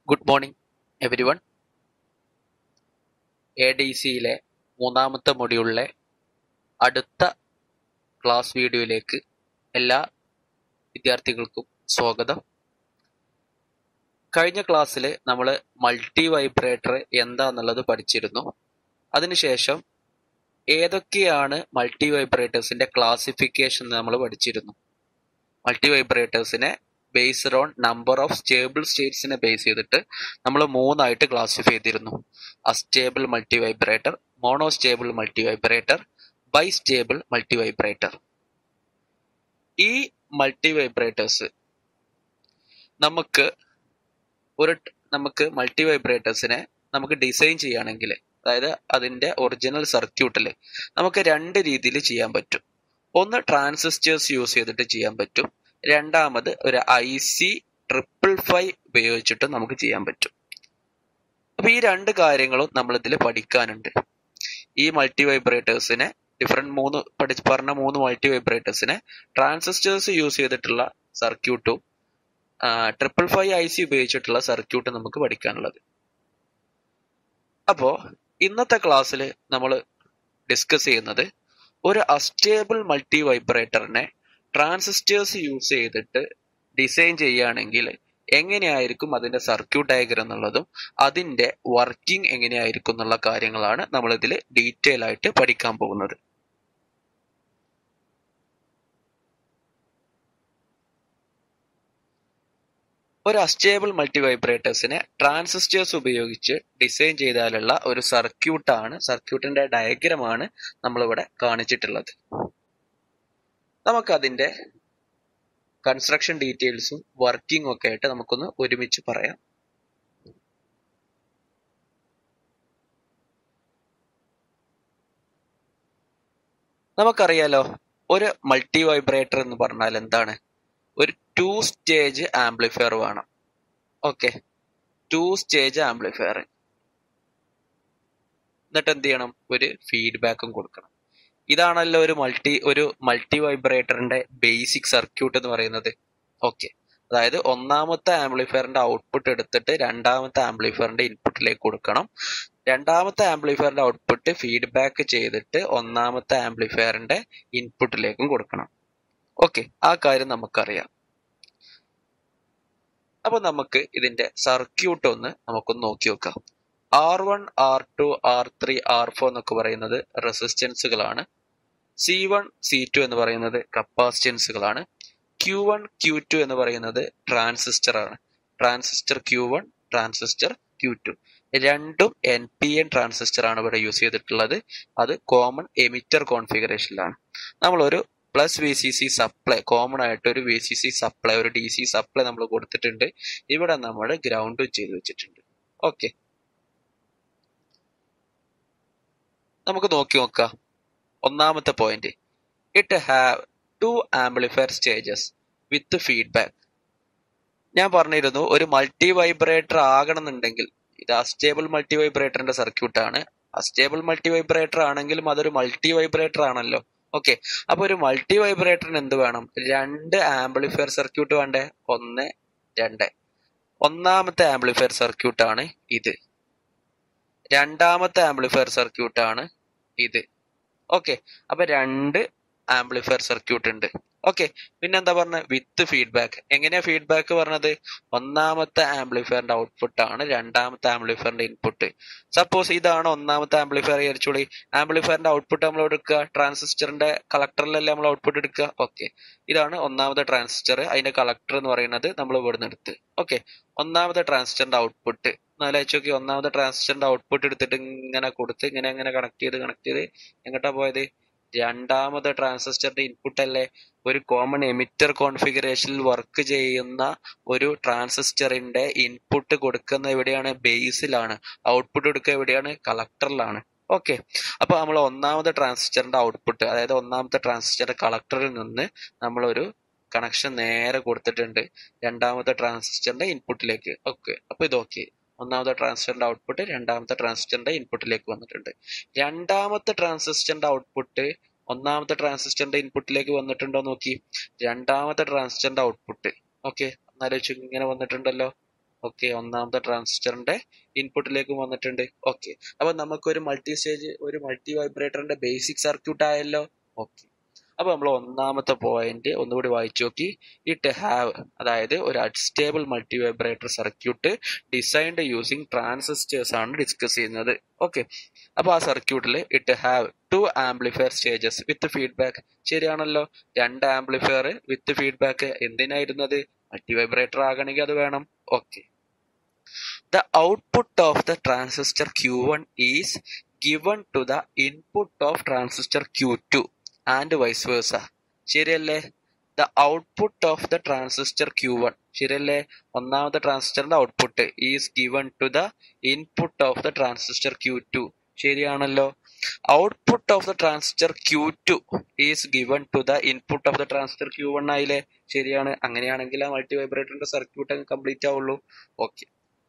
Good morning everyone A D സിയിലെ മൂന്നാമത്തെ മൊഡ്യൂളിലെ അടുത്ത ക്ലാസ് വീഡിയോയിലേക്ക് എല്ലാ വിദ്യാർത്ഥികൾക്കും സ്വാഗതം കഴിഞ്ഞ ക്ലാസ്സിൽ നമ്മൾ മൾട്ടി വൈബ്രേറ്റർ എന്താന്നുള്ളത് പഠിച്ചിരുന്നു അതിനുശേഷം ഏതൊക്കെയാണ് മൾട്ടി വൈബ്രേറ്റേഴ്സിന്റെ ക്ലാസിഫിക്കേഷൻ നമ്മൾ പഠിച്ചിരുന്നു മൾട്ടി വൈബ്രേറ്റേഴ്സിനെ based on number of stable സ്റ്റേറ്റ്സിനെ ബേസ് ചെയ്തിട്ട് നമ്മൾ മൂന്നായിട്ട് ക്ലാസിഫൈ ചെയ്തിരുന്നു astable multi multivibrator monostable multivibrator bistable multivibrator ഈ മൾട്ടി വൈബ്രേറ്റേഴ്സ് നമുക്ക് ഒരു നമുക്ക് മൾട്ടി വൈബ്രേറ്റേഴ്സിനെ നമുക്ക് ഡിസൈൻ ചെയ്യുകയാണെങ്കിൽ അതായത് അതിന്റെ ഒറിജിനൽ സർക്യൂട്ടിൽ നമുക്ക് രണ്ട് രീതിയിൽ ചെയ്യാൻ പറ്റും ഒന്ന് ട്രാൻസിസ്റ്റേഴ്സ് യൂസ് ചെയ്തിട്ട് ചെയ്യാൻ പറ്റും രണ്ടാമത് ഒരു ഐ സി ട്രിപ്പിൾ ഫൈവ് ഉപയോഗിച്ചിട്ട് നമുക്ക് ചെയ്യാൻ പറ്റും അപ്പൊ ഈ രണ്ട് കാര്യങ്ങളും നമ്മൾ ഇതിൽ പഠിക്കാനുണ്ട് ഈ മൾട്ടി വൈബ്രേറ്റേഴ്സിനെ ഡിഫറെന്റ് മൂന്ന് പഠിച്ച് പറഞ്ഞ മൂന്ന് മൾട്ടി വൈബ്രേറ്റേഴ്സിനെ ട്രാൻസിസ്റ്റേഴ്സ് യൂസ് ചെയ്തിട്ടുള്ള സർക്യൂട്ടും ട്രിപ്പിൾ ഫൈവ് ഐ സി ഉപയോഗിച്ചിട്ടുള്ള സർക്യൂട്ടും നമുക്ക് പഠിക്കാനുള്ളത് അപ്പോ ഇന്നത്തെ ക്ലാസ്സിൽ നമ്മൾ ഡിസ്കസ് ചെയ്യുന്നത് ഒരു അസ്റ്റേബിൾ മൾട്ടി വൈബ്രേറ്ററിനെ ട്രാൻസിസ്റ്റേഴ്സ് യൂസ് ചെയ്തിട്ട് ഡിസൈൻ ചെയ്യുകയാണെങ്കിൽ എങ്ങനെയായിരിക്കും അതിന്റെ സർക്യൂട്ട് ഡയഗ്രം എന്നുള്ളതും അതിന്റെ വർക്കിംഗ് എങ്ങനെയായിരിക്കും എന്നുള്ള കാര്യങ്ങളാണ് നമ്മൾ ഇതിൽ ഡീറ്റെയിൽ ആയിട്ട് പഠിക്കാൻ പോകുന്നത് ഒരു അസ്റ്റേബിൾ മൾട്ടി വൈബ്രേറ്റേഴ്സിനെ ട്രാൻസിസ്റ്റേഴ്സ് ഉപയോഗിച്ച് ഡിസൈൻ ചെയ്താലുള്ള ഒരു സർക്യൂട്ടാണ് സർക്യൂട്ടിന്റെ ഡയഗ്രമാണ് നമ്മളിവിടെ കാണിച്ചിട്ടുള്ളത് നമുക്കതിന്റെ കൺസ്ട്രക്ഷൻ ഡീറ്റെയിൽസും വർക്കിംഗ് ഒക്കെ ആയിട്ട് നമുക്കൊന്ന് ഒരുമിച്ച് പറയാം നമുക്കറിയാലോ ഒരു മൾട്ടി വൈബ്രേറ്റർ എന്ന് പറഞ്ഞാൽ എന്താണ് ഒരു ടു സ്റ്റേജ് ആംപ്ലിഫയർ വേണം ഓക്കെ ടു സ്റ്റേജ് ആംപ്ലിഫയർ എന്നിട്ട് എന്ത് ചെയ്യണം ഒരു ഫീഡ്ബാക്കും കൊടുക്കണം ഇതാണല്ലോ ഒരു മൾട്ടി ഒരു മൾട്ടി വൈബ്രേറ്ററിന്റെ ബേസിക് സർക്യൂട്ട് എന്ന് പറയുന്നത് ഓക്കെ അതായത് ഒന്നാമത്തെ ആംപ്ലിഫയറിന്റെ ഔട്ട്പുട്ട് എടുത്തിട്ട് രണ്ടാമത്തെ ആംപ്ലിഫയറിന്റെ ഇൻപുട്ടിലേക്ക് കൊടുക്കണം രണ്ടാമത്തെ ആംപ്ലിഫയറിന്റെ ഔട്ട്പുട്ട് ഫീഡ്ബാക്ക് ചെയ്തിട്ട് ഒന്നാമത്തെ ആംപ്ലിഫയറിന്റെ ഇൻപുട്ടിലേക്കും കൊടുക്കണം ഓക്കെ ആ കാര്യം നമുക്കറിയാം അപ്പൊ നമുക്ക് ഇതിന്റെ സർക്യൂട്ട് ഒന്ന് നമുക്കൊന്ന് നോക്കി നോക്കാം R one R two R three R four എന്നൊക്കെ പറയുന്നത് റെസിസ്റ്റൻസുകളാണ് സി വൺ സി ടു എന്ന് പറയുന്നത് കപ്പാസിറ്റൻസുകളാണ് ക്യൂ വൺ ക്യൂ ടു എന്ന് പറയുന്നത് ട്രാൻസിസ്റ്റർ ആണ് transistor Q one transistor Q two രണ്ടും എൻ പി എൻ ട്രാൻസിസ്റ്റർ ആണ് ഇവിടെ യൂസ് ചെയ്തിട്ടുള്ളത് അത് കോമൺ എമിറ്റർ കോൺഫിഗറേഷനിലാണ് നമ്മളൊരു plus V C C supply common ആയിട്ട് ഒരു വി സി സി സപ്ലൈ ഒരു ഡി സി സപ്ലൈ നമ്മൾ കൊടുത്തിട്ടുണ്ട് ഇവിടെ നമ്മൾ ഗ്രൗണ്ട് ചെയ്ത് വെച്ചിട്ടുണ്ട് ഓക്കെ നമുക്ക് നോക്കി നോക്കാം ഒന്നാമത്തെ point it have two amplifier stages with feedback ഞാൻ പറഞ്ഞിരുന്നു ഒരു മൾട്ടി വൈബ്രേറ്റർ ആകണമെന്നുണ്ടെങ്കിൽ ഇത് അസ്റ്റേബിൾ മൾട്ടി വൈബ്രേറ്ററിന്റെ സർക്യൂട്ടാണ് അസ്റ്റേബിൾ മൾട്ടി വൈബ്രേറ്റർ ആണെങ്കിലും അതൊരു മൾട്ടി വൈബ്രേറ്റർ ആണല്ലോ ഓക്കെ അപ്പൊ ഒരു മൾട്ടി വൈബ്രേറ്ററിന് എന്ത് വേണം രണ്ട് ആംപ്ലിഫയർ സർക്യൂട്ട് വേണ്ടേ ഒന്ന് രണ്ട് ഒന്നാമത്തെ ആംപ്ലിഫയർ സർക്യൂട്ടാണ് ഇത് രണ്ടാമത്തെ ആംപ്ലിഫയർ സർക്യൂട്ടാണ് ഇത് ഓക്കെ അപ്പൊ രണ്ട് ആംപ്ലിഫയർ സർക്യൂട്ട് ഉണ്ട് ഓക്കെ പിന്നെന്താ പറഞ്ഞ വിത്ത് ഫീഡ്ബാക്ക് എങ്ങനെയാ ഫീഡ്ബാക്ക് പറഞ്ഞത് ഒന്നാമത്തെ ആംപ്ലിഫയറിന്റെ ഔട്ട്പുട്ട് ആണ് രണ്ടാമത്തെ ആംപ്ലിഫയറിന്റെ ഇൻപുട്ട് സപ്പോസ് ഇതാണ് ഒന്നാമത്തെ ആംപ്ലിഫയർ വിചാരിച്ചോളി ആംപ്ലിഫയറിന്റെ ഔട്ട്പുട്ട് നമ്മൾ എടുക്കുക ട്രാൻസിസ്റ്ററിന്റെ കളക്ടറിലല്ലേ നമ്മൾ ഔട്ട്പുട്ട് എടുക്കുക ഓക്കെ ഇതാണ് ഒന്നാമത്തെ ട്രാൻസിസ്റ്റർ അതിന്റെ കളക്ടർ എന്ന് പറയുന്നത് നമ്മൾ ഇവിടുന്ന് എടുത്ത് ഓക്കെ ഒന്നാമത്തെ ട്രാൻസിസ്റ്ററിന്റെ ഔട്ട്പുട്ട് നാലാഴ്ച നോക്കി ഒന്നാമത്തെ ട്രാൻസിസ്റ്ററിന്റെ ഔട്ട്പുട്ട് എടുത്തിട്ട് ഇങ്ങനെ കൊടുത്ത് ഇങ്ങനെ ഇങ്ങനെ കണക്ട് ചെയ്ത് കണക്ട് ചെയ്ത് എങ്ങോട്ടാ പോയത് രണ്ടാമത്തെ ട്രാൻസിസ്റ്ററിന്റെ ഇൻപുട്ട് അല്ലേ ഒരു കോമൺ എമിറ്റർ കോൺഫിഗറേഷനിൽ വർക്ക് ചെയ്യുന്ന ഒരു ട്രാൻസിസ്റ്ററിന്റെ ഇൻപുട്ട് കൊടുക്കുന്ന എവിടെയാണ് ബേസിലാണ് ഔട്ട്പുട്ട് കൊടുക്കുക എവിടെയാണ് കളക്ടറിലാണ് ഓക്കെ അപ്പൊ നമ്മൾ ഒന്നാമത്തെ ട്രാൻസിസ്റ്ററിന്റെ ഔട്ട്പുട്ട് അതായത് ഒന്നാമത്തെ ട്രാൻസിസ്റ്ററിന്റെ കളക്ടറിൽ നിന്ന് നമ്മളൊരു കണക്ഷൻ നേരെ കൊടുത്തിട്ടുണ്ട് രണ്ടാമത്തെ ട്രാൻസിസ്റ്ററിന്റെ ഇൻപുട്ടിലേക്ക് ഓക്കെ അപ്പൊ ഇത് ഓക്കെ ഒന്നാമത്തെ ട്രാൻസിസ്റ്ററിന്റെ ഔട്ട്പുട്ട് രണ്ടാമത്തെ ട്രാൻസിസ്റ്ററിന്റെ ഇൻപുട്ടിലേക്ക് വന്നിട്ടുണ്ട് രണ്ടാമത്തെ ട്രാൻസിസ്റ്ററിന്റെ ഔട്ട്പുട്ട് ഒന്നാമത്തെ ട്രാൻസിസ്റ്ററിന്റെ ഇൻപുട്ടിലേക്ക് വന്നിട്ടുണ്ടോ നോക്കി രണ്ടാമത്തെ ട്രാൻസിസ്റ്ററിന്റെ ഔട്ട്പുട്ട് ഓക്കെ എന്നാലോചിച്ച് ഇങ്ങനെ വന്നിട്ടുണ്ടല്ലോ ഓക്കെ ഒന്നാമത്തെ ട്രാൻസിസ്റ്ററിന്റെ ഇൻപുട്ടിലേക്ക് വന്നിട്ടുണ്ട് ഓക്കെ അപ്പൊ നമുക്കൊരു മൾട്ടി സ്റ്റേജ് ഒരു മൾട്ടി വൈബ്രേറ്ററിന്റെ ബേസിക് സർക്യൂട്ട് ആയല്ലോ ഓക്കെ അപ്പൊ നമ്മൾ ഒന്നാമത്തെ പോയിന്റ് ഒന്നുകൂടി വായിച്ചു നോക്കി ഇറ്റ് ഹാവ് അതായത് ഒരു unstable multivibrator circuit designed using transistors ആണ് ഡിസ്കസ് ചെയ്യുന്നത് ഓക്കെ അപ്പൊ ആ സർക്യൂട്ടിൽ it have two amplifier stages with feedback ശരിയാണല്ലോ രണ്ട് ആംപ്ലിഫയർ വിത്ത് ഫീഡ്ബാക്ക് എന്തിനായിരുന്നത് മൾട്ടി വൈബ്രേറ്റർ ആകണമെങ്കിൽ അത് വേണം okay the output of the transistor Q1 is given to the input of transistor Q2 and vice versa. ശരിയല്ലേ the output of the transistor Q one ശരിയല്ലേ ഒന്നാമത്തെ ട്രാൻസിസ്റ്ററിന്റെ output is given to the input of the transistor Q two ശരിയാണല്ലോ output of the transistor Q two is given to the input of the transistor Q one ആയില്ലേ ശരിയാണ് അങ്ങനെയാണെങ്കിൽ ആ multi വൈബ്രേറ്ററിന്റെ circuit അങ്ങ് കംപ്ലീറ്റ് ആവുള്ളൂ ഓക്കെ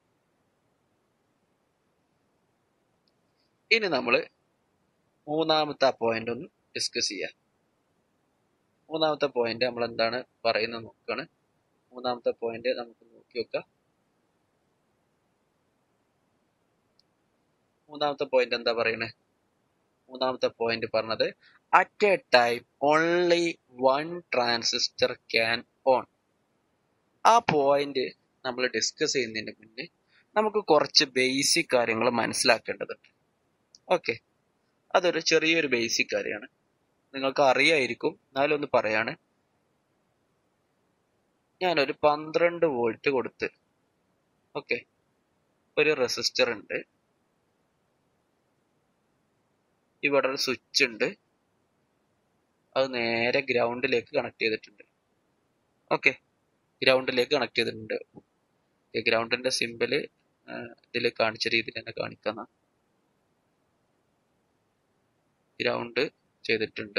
ഇനി നമ്മൾ മൂന്നാമത്തെ പോയിന്റ് ഒന്ന് ഡിസ്കസ് ചെയ്യാം മൂന്നാമത്തെ പോയിന്റ് നമ്മൾ എന്താണ് പറയുന്നത് നോക്കുകയാണ് മൂന്നാമത്തെ പോയിന്റ് നമുക്ക് നോക്കി വെക്കാം മൂന്നാമത്തെ പോയിന്റ് എന്താ പറയണേ മൂന്നാമത്തെ പോയിന്റ് പറഞ്ഞത് at a time only one transistor can on ആ പോയിന്റ് നമ്മൾ ഡിസ്കസ് ചെയ്യുന്നതിന് മുന്നേ നമുക്ക് കുറച്ച് ബേസിക് കാര്യങ്ങൾ മനസ്സിലാക്കേണ്ടതുണ്ട് ഓക്കെ അതൊരു ചെറിയൊരു ബേസിക് കാര്യമാണ് നിങ്ങൾക്ക് അറിയായിരിക്കും എന്നാലും ഒന്ന് പറയാണ് ഞാനൊരു പന്ത്രണ്ട് വോൾട്ട് കൊടുത്ത് ഓക്കെ ഒരു റെസിസ്റ്റർ ഉണ്ട് ഇവിടെ ഒരു സ്വിച്ച് ഉണ്ട് അത് നേരെ ഗ്രൗണ്ടിലേക്ക് കണക്ട് ചെയ്തിട്ടുണ്ട് ഓക്കെ ഗ്രൗണ്ടിലേക്ക് കണക്ട് ചെയ്തിട്ടുണ്ട് ഗ്രൗണ്ടിന്റെ സിമ്പിള് ഇതിൽ കാണിച്ച രീതിയിൽ തന്നെ കാണിക്കുന്ന ഗ്രൗണ്ട് ചെയ്തിട്ടുണ്ട്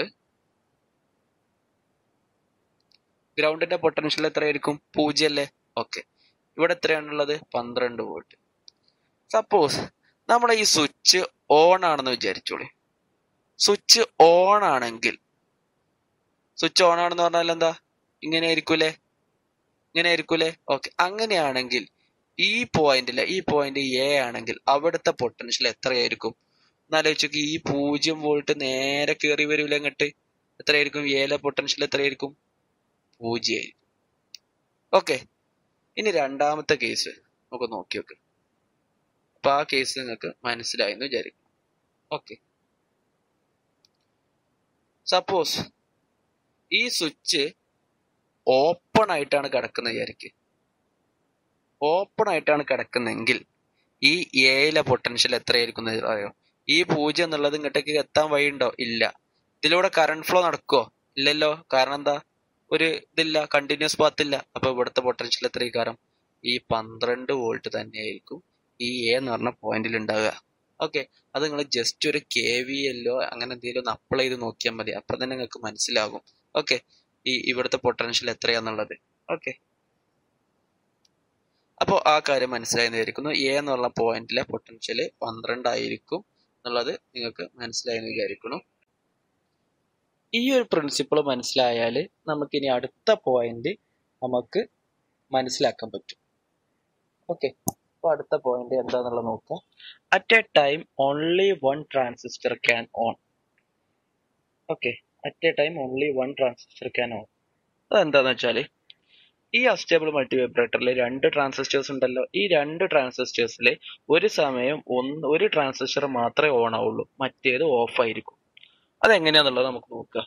ഗ്രൗണ്ടിന്റെ പൊട്ടൻഷ്യൽ എത്രയായിരിക്കും പൂജ്യം അല്ലേ ഓക്കെ ഇവിടെ എത്രയാണുള്ളത് പന്ത്രണ്ട് വോൾട്ട് സപ്പോസ് നമ്മുടെ ഈ സ്വിച്ച് ഓൺ ആണെന്ന് വിചാരിച്ചോളി സ്വിച്ച് ഓൺ ആണെങ്കിൽ സ്വിച്ച് ഓൺ ആണെന്ന് പറഞ്ഞാൽ എന്താ ഇങ്ങനെ ആയിരിക്കൂലേ ഇങ്ങനെ ആയിരിക്കൂലേ ഓക്കെ അങ്ങനെയാണെങ്കിൽ ഈ പോയിന്റിലെ ഈ പോയിന്റ് എ ആണെങ്കിൽ അവിടുത്തെ പൊട്ടൻഷ്യൽ എത്രയായിരിക്കും എന്നാലോചിച്ചോക്ക് ഈ പൂജ്യം വോൾട്ട് നേരെ കയറി വരൂല അങ്ങോട്ട് എത്രയായിരിക്കും എയിലെ പൊട്ടൻഷ്യൽ എത്രയായിരിക്കും പൂജ്യമായിരിക്കും ഓക്കെ ഇനി രണ്ടാമത്തെ കേസ് നമുക്ക് നോക്കി നോക്ക് അപ്പൊ ആ കേസ് നിങ്ങൾക്ക് മനസ്സിലായി എന്ന് വിചാരിക്കും ഓക്കെ സപ്പോസ് ഈ സ്വിച്ച് ഓപ്പൺ ആയിട്ടാണ് കിടക്കുന്നത് വിചാരിക്ക് ഓപ്പൺ ആയിട്ടാണ് കിടക്കുന്നെങ്കിൽ ഈ എയിലെ പൊട്ടൻഷ്യൽ എത്രയായിരിക്കും അറിയോ ഈ പൂജ്യം എന്നുള്ളത് ഇങ്ങോട്ടേക്ക് എത്താൻ വഴിയുണ്ടോ ഇല്ല ഇതിലൂടെ കറണ്ട് ഫ്ലോ നടക്കുവോ ഇല്ലല്ലോ കാരണം എന്താ ഒരു ഇതില്ല കണ്ടിന്യൂസ് പാത്ത് ഇല്ല അപ്പൊ ഇവിടുത്തെ പൊട്ടൻഷ്യൽ എത്ര കാരണം ഈ പന്ത്രണ്ട് വോൾട്ട് തന്നെയായിരിക്കും ഈ എ എന്ന് പറഞ്ഞ പോയിന്റിൽ ഉണ്ടാവുക ഓക്കെ അത് നിങ്ങൾ ജസ്റ്റ് ഒരു കെ വി എല്ലോ അങ്ങനെ എന്തെങ്കിലും ഒന്ന് അപ്ലൈ ചെയ്ത് നോക്കിയാൽ മതി അപ്പൊ തന്നെ നിങ്ങൾക്ക് മനസ്സിലാകും ഓക്കെ ഈ ഇവിടുത്തെ പൊട്ടൻഷ്യൽ എത്രയാന്നുള്ളത് ഓക്കെ അപ്പോൾ ആ കാര്യം മനസ്സിലായെന്ന് വിചാരിക്കുന്നു എ എന്നുള്ള പോയിന്റിലെ പൊട്ടൻഷ്യൽ പന്ത്രണ്ട് ആയിരിക്കും എന്നുള്ളത് നിങ്ങൾക്ക് മനസ്സിലായെന്ന് വിചാരിക്കുന്നു ഈ ഒരു പ്രിൻസിപ്പിൾ മനസ്സിലായാൽ നമുക്കിനി അടുത്ത പോയിന്റ് നമുക്ക് മനസ്സിലാക്കാൻ പറ്റും ഓക്കെ അപ്പോൾ അടുത്ത പോയിന്റ് എന്താണെന്നുള്ളത് നോക്കാം at a time only one transistor can on okay at a time only one transistor can on അതെന്താന്ന് വെച്ചാൽ ഈ അസ്റ്റേബിൾ മൾട്ടി വൈബ്രേറ്ററിൽ രണ്ട് ട്രാൻസിസ്റ്റേഴ്സ് ഉണ്ടല്ലോ ഈ രണ്ട് ട്രാൻസിസ്റ്റേഴ്സിൽ ഒരു സമയം ഒന്ന് ഒരു ട്രാൻസിസ്റ്റർ മാത്രമേ ഓൺ ആവുള്ളൂ മറ്റേത് ഓഫ് ആയിരിക്കും അതെങ്ങനെയാന്നുള്ളത് നമുക്ക് നോക്കാം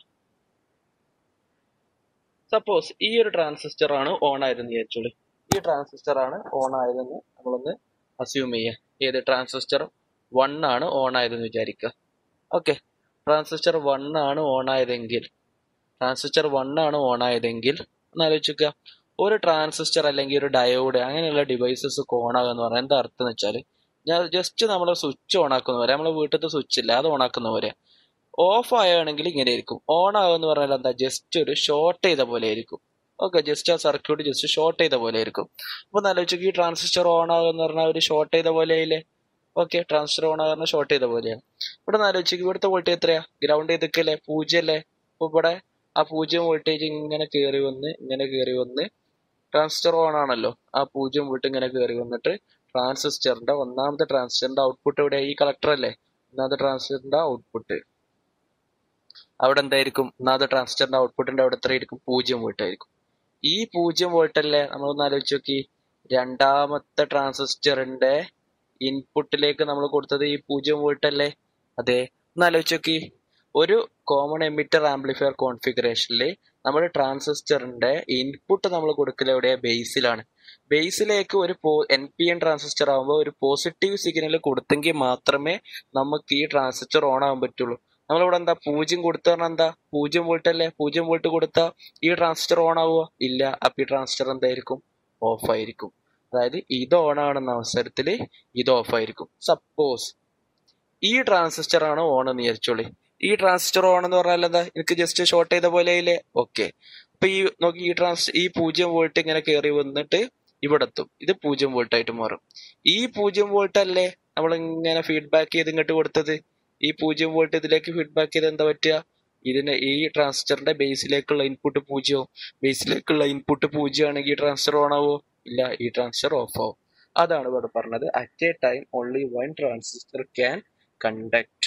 സപ്പോസ് ഈ ഒരു ട്രാൻസിസ്റ്റർ ആണ് ഓൺ ആയതെന്ന് വിചാരിച്ചോളൂ ഈ ട്രാൻസിസ്റ്റർ ആണ് ഓൺ ആയതെന്ന് നമ്മളൊന്ന് അസ്യൂം ചെയ്യുക ഏത് ട്രാൻസിസ്റ്റർ വൺ ആണ് ഓൺ ആയതെന്ന് വിചാരിക്കുക ഓക്കെ ട്രാൻസിസ്റ്റർ വൺ ആണ് ഓൺ ആയതെങ്കിൽ ട്രാൻസിസ്റ്റർ വൺ ആണ് ഓൺ ആയതെങ്കിൽ ഒന്ന് ആലോചിക്കുക ഒരു ട്രാൻസിസ്റ്റർ അല്ലെങ്കിൽ ഒരു ഡയോഡ് അങ്ങനെയുള്ള ഡിവൈസസ് ഒക്കെ ഓൺ ആകുക എന്ന് പറഞ്ഞാൽ എന്താ അർത്ഥം എന്ന് വെച്ചാൽ ഞാൻ ജസ്റ്റ് നമ്മൾ സ്വിച്ച് ഓൺ ആക്കുന്നവരെ നമ്മളെ വീട്ടിലത്തെ സ്വിച്ച് ഇല്ല അത് ഓൺ ആക്കുന്നവരെ ഓഫ് ആവുകയാണെങ്കിൽ ഇങ്ങനെ ആയിരിക്കും ഓൺ ആകുമെന്ന് പറഞ്ഞാൽ എന്താ ജസ്റ്റ് ഒരു ഷോർട്ട് ചെയ്ത പോലെ ആയിരിക്കും ഓക്കെ ജസ്റ്റ് ആ സർക്യൂട്ട് ജസ്റ്റ് ഷോർട്ട് ചെയ്ത പോലെ ആയിരിക്കും അപ്പൊ ആലോചിക്കുക ഈ ട്രാൻസിസ്റ്റർ ഓൺ ആകുമെന്ന് പറഞ്ഞാൽ ഒരു ഷോർട്ട് ചെയ്ത പോലെ ആയില്ലേ ഓക്കെ ട്രാൻസിസ്റ്റർ ഓൺ ആകുന്ന ഷോർട്ട് ചെയ്ത പോലെയാണ് ഇവിടെ നിന്ന് ആലോചിക്കുക ഇവിടുത്തെ വോൾട്ടേജ് എത്രയാ ഗ്രൗണ്ട് ചെയ്തിക്കല്ലേ പൂജ്യം അല്ലേ അപ്പൊ ഇവിടെ ആ പൂജ്യം വോൾട്ടേജ് ഇങ്ങനെ കയറി വന്ന് ഇങ്ങനെ കയറി വന്ന് ട്രാൻസിസ്റ്റർ ഓൺ ആണല്ലോ ആ പൂജ്യം വോൾട്ട് ഇങ്ങനെ കയറി വന്നിട്ട് ട്രാൻസിസ്റ്ററിന്റെ ഒന്നാമത്തെ ട്രാൻസിസ്റ്ററിന്റെ ഔട്ട്പുട്ട് ഇവിടെ ഈ കളക്ടർ അല്ലേ ഒന്നാമത്തെ ട്രാൻസിസ്റ്ററിന്റെ ഔട്ട്പുട്ട് അവിടെ എന്തായിരിക്കും ഒന്നാമത്തെ ട്രാൻസിസ്റ്ററിന്റെ ഔട്ട്പുട്ടിന്റെ അവിടെ എത്രയായിരിക്കും പൂജ്യം വോൾട്ട് ആയിരിക്കും ഈ പൂജ്യം വോൾട്ട് അല്ലേ നമ്മളൊന്ന് ആലോചിച്ച് നോക്കി രണ്ടാമത്തെ ട്രാൻസിസ്റ്ററിന്റെ ഇൻപുട്ടിലേക്ക് നമ്മൾ കൊടുത്തത് ഈ പൂജ്യം വോൾട്ട് അല്ലേ അതെ ഒന്ന് ആലോചിച്ച് നോക്കി ഒരു കോമൺ എമിറ്റർ ആംപ്ലിഫയർ കോൺഫിഗറേഷനിൽ നമ്മുടെ ട്രാൻസിസ്റ്ററിന്റെ ഇൻപുട്ട് നമ്മൾ കൊടുക്കൽ എവിടെയാ ബേസിലാണ് ബേസിലേക്ക് ഒരു എൻ പി എൻ ട്രാൻസിസ്റ്റർ ആകുമ്പോൾ ഒരു പോസിറ്റീവ് സിഗ്നൽ കൊടുത്തെങ്കിൽ മാത്രമേ നമുക്ക് ഈ ട്രാൻസിസ്റ്റർ ഓൺ ആകാൻ പറ്റുള്ളൂ നമ്മളിവിടെ എന്താ പൂജ്യം കൊടുത്തു പറഞ്ഞാൽ എന്താ പൂജ്യം വോൾട്ട് അല്ലേ പൂജ്യം വോൾട്ട് കൊടുത്താൽ ഈ ട്രാൻസിസ്റ്റർ ഓൺ ആവുക ഇല്ല അപ്പൊ ഈ ട്രാൻസിസ്റ്റർ എന്തായിരിക്കും ഓഫ് ആയിരിക്കും അതായത് ഇത് ഓൺ ആണെന്ന അവസരത്തിൽ ഇത് ഓഫ് ആയിരിക്കും സപ്പോസ് ഈ ട്രാൻസിസ്റ്റർ ആണ് ഓൺ എന്ന് വിചാരിച്ചോളി ഈ ട്രാൻസിസ്റ്റർ ഓൺ എന്ന് പറഞ്ഞാൽ എന്താ എനിക്ക് ജസ്റ്റ് ഷോർട്ട് ചെയ്ത പോലെ ഇല്ലേ ഓക്കെ അപ്പൊ ഈ നോക്കി ഈ ട്രാൻസ് ഈ പൂജ്യം വോൾട്ട് ഇങ്ങനെ കയറി വന്നിട്ട് ഇവിടെ എത്തും ഇത് പൂജ്യം വോൾട്ട് ആയിട്ട് മാറും ഈ പൂജ്യം വോൾട്ട് അല്ലേ നമ്മൾ ഇങ്ങനെ ഫീഡ്ബാക്ക് ചെയ്ത് ഇങ്ങോട്ട് കൊടുത്തത് ഈ പൂജ്യം വോൾട്ട് ഇതിലേക്ക് ഫീഡ്ബാക്ക് ചെയ്ത് എന്താ പറ്റുക ഇതിന് ഈ ട്രാൻസിസ്റ്ററിന്റെ ബേസിലേക്കുള്ള ഇൻപുട്ട് പൂജ്യവും ബേസിലേക്കുള്ള ഇൻപുട്ട് പൂജ്യമാണെങ്കിൽ ഈ ട്രാൻസിസ്റ്റർ ഓൺ ആവോ ഇല്ല ഈ ട്രാൻസിസ്റ്റർ ഓഫ് ആവും അതാണ് ഇവിടെ പറഞ്ഞത് at a time only one transistor can conduct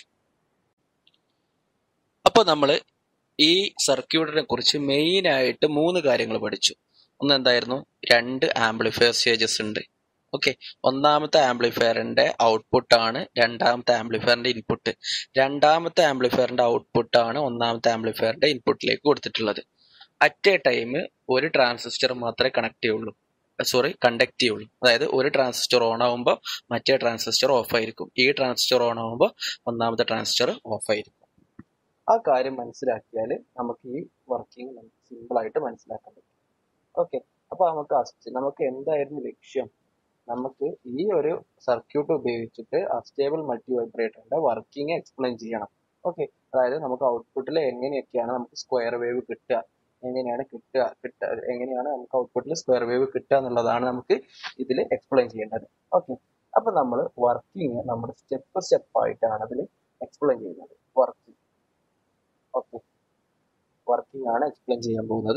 അപ്പൊ നമ്മൾ ഈ സർക്യൂട്ടിനെ കുറിച്ച് മെയിൻ ആയിട്ട് മൂന്ന് കാര്യങ്ങൾ പഠിച്ചു ഒന്ന് എന്തായിരുന്നു രണ്ട് ആംപ്ലിഫയർ സ്റ്റേജസ് ഉണ്ട് ഓക്കെ ഒന്നാമത്തെ ആംപ്ലിഫയറിന്റെ ഔട്ട്പുട്ട് ആണ് രണ്ടാമത്തെ ആംപ്ലിഫയറിന്റെ ഇൻപുട്ട് രണ്ടാമത്തെ ആംപ്ലിഫയറിന്റെ ഔട്ട്പുട്ട് ആണ് ഒന്നാമത്തെ ആംപ്ലിഫയറിന്റെ ഇൻപുട്ടിലേക്ക് കൊടുത്തിട്ടുള്ളത് അറ്റ് എ ടൈം ഒരു ട്രാൻസിസ്റ്റർ മാത്രമേ കണക്ട് ചെയ്യുള്ളൂ സോറി കണ്ടക്ട് ചെയ്യുള്ളൂ അതായത് ഒരു ട്രാൻസിസ്റ്റർ ഓൺ ആകുമ്പോൾ മറ്റേ ട്രാൻസിസ്റ്റർ ഓഫ് ആയിരിക്കും ഈ ട്രാൻസിസ്റ്റർ ഓൺ ആകുമ്പോൾ ഒന്നാമത്തെ ട്രാൻസിസ്റ്റർ ഓഫ് ആയിരിക്കും ആ കാര്യം മനസ്സിലാക്കിയാൽ നമുക്ക് ഈ വർക്കിംഗ് നമുക്ക് സിമ്പിൾ ആയിട്ട് മനസ്സിലാക്കാൻ പറ്റും ഓക്കെ അപ്പൊ നമുക്ക് അസ്റ്റ് നമുക്ക് എന്തായിരുന്നു ലക്ഷ്യം നമുക്ക് ഈ ഒരു സർക്യൂട്ട് ഉപയോഗിച്ചിട്ട് അസ്റ്റേബിൾ മൾട്ടി വൈബ്രേറ്ററിന്റെ വർക്കിംഗ് എക്സ്പ്ലെയിൻ ചെയ്യണം ഓക്കെ അതായത് നമുക്ക് ഔട്ട്പുട്ടിൽ എങ്ങനെയൊക്കെയാണ് നമുക്ക് സ്ക്വയർ വേവ് കിട്ടുക എങ്ങനെയാണ് കിട്ടുക കിട്ടുക എങ്ങനെയാണ് നമുക്ക് ഔട്ട്പുട്ടിൽ സ്ക്വയർ വേവ് കിട്ടുക എന്നുള്ളതാണ് നമുക്ക് ഇതിൽ എക്സ്പ്ലെയിൻ ചെയ്യേണ്ടത് ഓക്കെ അപ്പൊ നമ്മൾ വർക്കിംഗ് നമ്മുടെ സ്റ്റെപ്പ് സ്റ്റെപ്പ് ആയിട്ടാണ് അതിൽ എക്സ്പ്ലെയിൻ ചെയ്യുന്നത് വർക്കിംഗ് ഓക്കെ വർക്കിംഗ് ആണ് എക്സ്പ്ലെയിൻ ചെയ്യാൻ പോകുന്നത്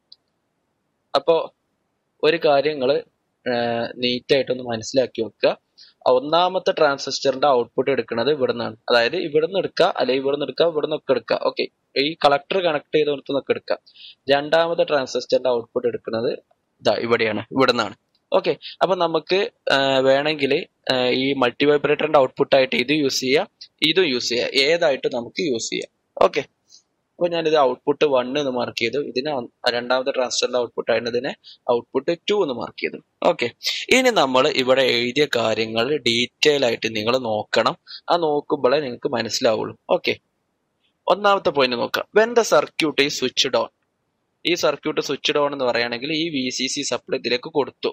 അപ്പോ ഒരു കാര്യങ്ങൾ നീറ്റ് ആയിട്ടൊന്ന് മനസ്സിലാക്കി വെക്കുക ഒന്നാമത്തെ ട്രാൻസിസ്റ്ററിന്റെ ഔട്ട്പുട്ട് എടുക്കുന്നത് ഇവിടെ നിന്നാണ് അതായത് ഇവിടുന്ന് എടുക്കുക അല്ലെങ്കിൽ ഇവിടുന്ന് എടുക്കുക ഇവിടുന്ന് ഒക്കെ എടുക്കുക ഓക്കെ ഈ കളക്ടർ കണക്ട് ചെയ്തിടത്തുനിന്നൊക്കെ എടുക്കുക രണ്ടാമത്തെ ട്രാൻസിസ്റ്ററിന്റെ ഔട്ട്പുട്ട് എടുക്കുന്നത് ഇതാ ഇവിടെയാണ് ഇവിടെ നിന്നാണ് ഓക്കെ അപ്പൊ നമുക്ക് വേണമെങ്കിൽ ഈ മൾട്ടി വൈബ്രേറ്ററിന്റെ ഔട്ട്പുട്ട് ആയിട്ട് ഇത് യൂസ് ചെയ്യാം ഇതും യൂസ് ചെയ്യാം ഏതായിട്ട് നമുക്ക് യൂസ് ചെയ്യാം ഓക്കെ അപ്പൊ ഞാനിത് ഔട്ട്പുട്ട് വൺ എന്ന് മാർക്ക് ചെയ്തു ഇതിന് രണ്ടാമത്തെ ട്രാൻസിസ്റ്ററിന്റെ ഔട്ട്പുട്ട് ആയിരുന്നു ഇതിനെ ഔട്ട്പുട്ട് ടു എന്ന് മാർക്ക് ചെയ്തു ഓക്കെ ഇനി നമ്മൾ ഇവിടെ എഴുതിയ കാര്യങ്ങൾ ഡീറ്റെയിൽ ആയിട്ട് നിങ്ങൾ നോക്കണം ആ നോക്കുമ്പോഴേ നിങ്ങൾക്ക് മനസ്സിലാവുള്ളൂ ഓക്കെ ഒന്നാമത്തെ പോയിന്റ് നോക്കാം when the circuit is switch on ഈ സർക്യൂട്ട് സ്വിച്ച് ഡോൺ എന്ന് പറയുകയാണെങ്കിൽ ഈ വി സി സി സപ്ലൈ ഇതിലേക്ക് കൊടുത്തു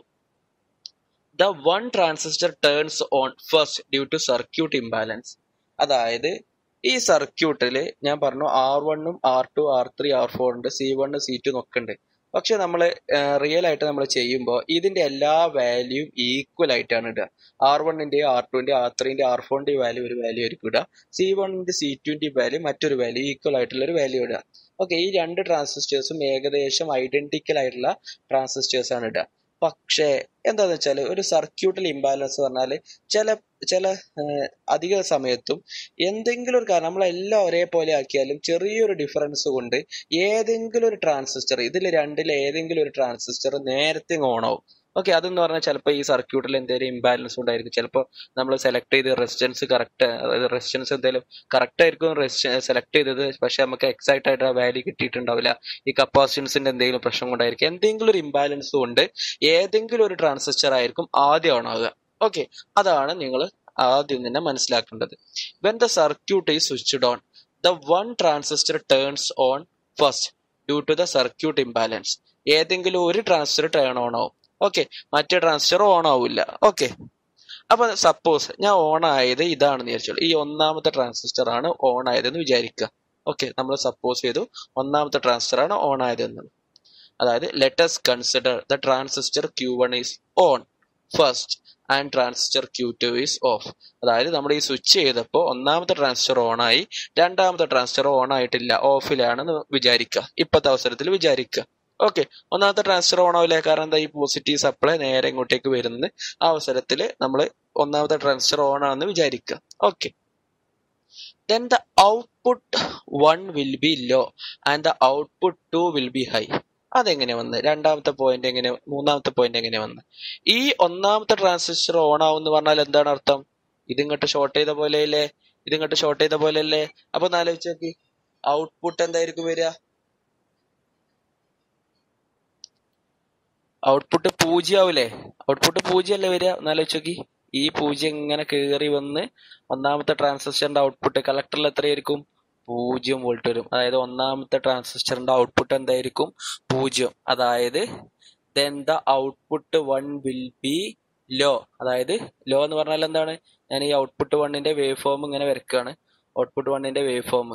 the one transistor turns on first due to circuit imbalance അതായത് ഈ സർക്യൂട്ടിൽ ഞാൻ പറഞ്ഞു ആർ വണ്ണും R two R three R four ഉണ്ട് സി വൺ സി ടു ഒക്കെ ഉണ്ട് പക്ഷെ നമ്മൾ റിയൽ ആയിട്ട് നമ്മൾ ചെയ്യുമ്പോൾ ഇതിന്റെ എല്ലാ വാല്യൂയും ഈക്വൽ ആയിട്ടാണ് ഇടുക ആർ വണ്ണിന്റെ ആർ ടുവിന്റെ ആർ ത്രീന്റെ ആർ ഫോറിന്റെ വാല്യൂ ഒരു വാല്യൂ ആയിരിക്കും ഇടുക സി വണ്ണിന്റെ സി ടുവിന്റെ വാല്യൂ മറ്റൊരു വാല്യൂ ഈക്വൽ ആയിട്ടുള്ള ഒരു വാല്യൂ ഇടുക ഓക്കെ ഈ രണ്ട് ട്രാൻസിസ്റ്റേഴ്സും ഏകദേശം ഐഡന്റിക്കൽ ആയിട്ടുള്ള ട്രാൻസിസ്റ്റേഴ്സ് ആണ് ഇടുക പക്ഷേ എന്താന്ന് വെച്ചാൽ ഒരു സർക്യൂട്ടിൽ ഇംബാലൻസ് പറഞ്ഞാൽ ചില ചില അധിക സമയത്തും എന്തെങ്കിലും ഒരു കാരണം നമ്മളെല്ലാം ഒരേപോലെ ആക്കിയാലും ചെറിയൊരു ഡിഫറൻസ് കൊണ്ട് ഏതെങ്കിലും ഒരു ട്രാൻസിസ്റ്റർ ഇതിൽ രണ്ടിൽ ഏതെങ്കിലും ഒരു ട്രാൻസിസ്റ്റർ നേരത്തെ ഓൺ ആവും ഓക്കെ അതെന്ന് പറഞ്ഞാൽ ചിലപ്പോൾ ഈ സർക്യൂട്ടിൽ എന്തെങ്കിലും ഇംബാലൻസ് ഉണ്ടായിരിക്കും ചിലപ്പോൾ നമ്മൾ സെലക്ട് ചെയ്ത് റെസിസ്റ്റൻസ് കറക്റ്റ് അതായത് റെസിസ്റ്റൻസ് എന്തെങ്കിലും കറക്റ്റ് ആയിരിക്കും സെലക്ട് ചെയ്തത് പക്ഷെ നമുക്ക് എക്സാക്ട് ആയിട്ട് ആ വാല്യൂ കിട്ടിയിട്ടുണ്ടാവില്ല ഈ കപ്പാസിറ്റൻസിന്റെ എന്തെങ്കിലും പ്രശ്നം കൊണ്ടായിരിക്കും എന്തെങ്കിലും ഒരു ഇംബാലൻസ് കൊണ്ട് ഏതെങ്കിലും ഒരു ട്രാൻസിസ്റ്റർ ആയിരിക്കും ആദ്യം ഓൺ ആവുക ഓക്കെ അതാണ് നിങ്ങൾ ആദ്യം തന്നെ മനസ്സിലാക്കേണ്ടത് when the circuit is switch on the one transistor turns on first due to the circuit imbalance ഏതെങ്കിലും ഒരു ട്രാൻസിസ്റ്റർ ടേൺ ഓൺ ആവും ഓക്കെ മറ്റേ ട്രാൻസിസ്റ്റർ ഓൺ ആവില്ല ഓക്കെ അപ്പൊ സപ്പോസ് ഞാൻ ഓൺ ആയത് ഇതാണെന്ന് വിചാരിച്ചോളൂ ഈ ഒന്നാമത്തെ ട്രാൻസിസ്റ്റർ ആണ് ഓൺ ആയതെന്ന് വിചാരിക്കുക ഓക്കെ നമ്മൾ സപ്പോസ് ചെയ്തു ഒന്നാമത്തെ ട്രാൻസിസ്റ്റർ ആണ് ഓൺ ആയതെന്ന് അതായത് let's consider the transistor Q one is on first and transistor Q two is off അതായത് നമ്മൾ ഈ സ്വിച്ച് ചെയ്തപ്പോൾ ഒന്നാമത്തെ ട്രാൻസിസ്റ്റർ ഓൺ ആയി രണ്ടാമത്തെ ട്രാൻസിസ്റ്റർ ഓൺ ആയിട്ടില്ല ഓഫിലാണെന്ന് വിചാരിക്കുക ഇപ്പോഴത്തെ അവസരത്തിൽ വിചാരിക്കുക ഓക്കെ ഒന്നാമത്തെ ട്രാൻസ്ഫർ ഓൺ ആവില്ല കാരണം എന്താ ഈ പോസിറ്റീവ് സപ്ലൈ നേരെ ഇങ്ങോട്ടേക്ക് വരുന്നത് ആ അവസരത്തിൽ നമ്മൾ ഒന്നാമത്തെ ട്രാൻസ്ഫർ ഓൺ ആണെന്ന് വിചാരിക്കുക okay then the output one will be low and the output two will be high അതെങ്ങനെ വന്ന് രണ്ടാമത്തെ പോയിന്റ് എങ്ങനെ മൂന്നാമത്തെ പോയിന്റ് എങ്ങനെ വന്ന് ഈ ഒന്നാമത്തെ ട്രാൻസിസ്റ്റർ ഓൺ ആവും എന്ന് പറഞ്ഞാൽ എന്താണ് അർത്ഥം ഇതിങ്ങോട്ട് ഷോർട്ട് ചെയ്ത പോലെയല്ലേ ഇതിങ്ങോട്ട് ഷോർട്ട് ചെയ്ത പോലെയല്ലേ അപ്പൊ ഒന്ന് ആലോചിച്ച് നോക്കി ഔട്ട്പുട്ട് എന്തായിരിക്കും വരിക ഔട്ട്പുട്ട് പൂജ്യം ആവൂലേ ഔട്ട്പുട്ട് പൂജ്യം അല്ലേ വരിക ഒന്ന് ആലോചിച്ച് നോക്കി ഈ പൂജ്യം ഇങ്ങനെ കയറി വന്ന് ഒന്നാമത്തെ ട്രാൻസിസ്റ്ററിന്റെ ഔട്ട്പുട്ട് കളക്ടറിൽ എത്രയായിരിക്കും പൂജ്യം വോൾട്ട് വരും അതായത് ഒന്നാമത്തെ ട്രാൻസിസ്റ്ററിന്റെ ഔട്ട്പുട്ട് എന്തായിരിക്കും പൂജ്യം അതായത് then the output one will be low അതായത് ലോ എന്ന് പറഞ്ഞാൽ എന്താണ് ഞാൻ ഈ ഔട്ട്പുട്ട് വണ്ണിന്റെ വേവ് ഫോം ഇങ്ങനെ വരക്കുകയാണ് ഔട്ട്പുട്ട് വണ്ണിന്റെ വേവ് ഫോം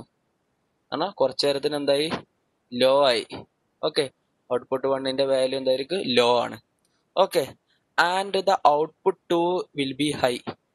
ആണ് കുറച്ചു നേരത്തിന് എന്തായി ലോ ആയി ഓക്കെ ഔട്ട്പുട്ട് വണ്ണിന്റെ വാല്യൂ എന്തായിരിക്കും ലോ ആണ് okay and the output two will be high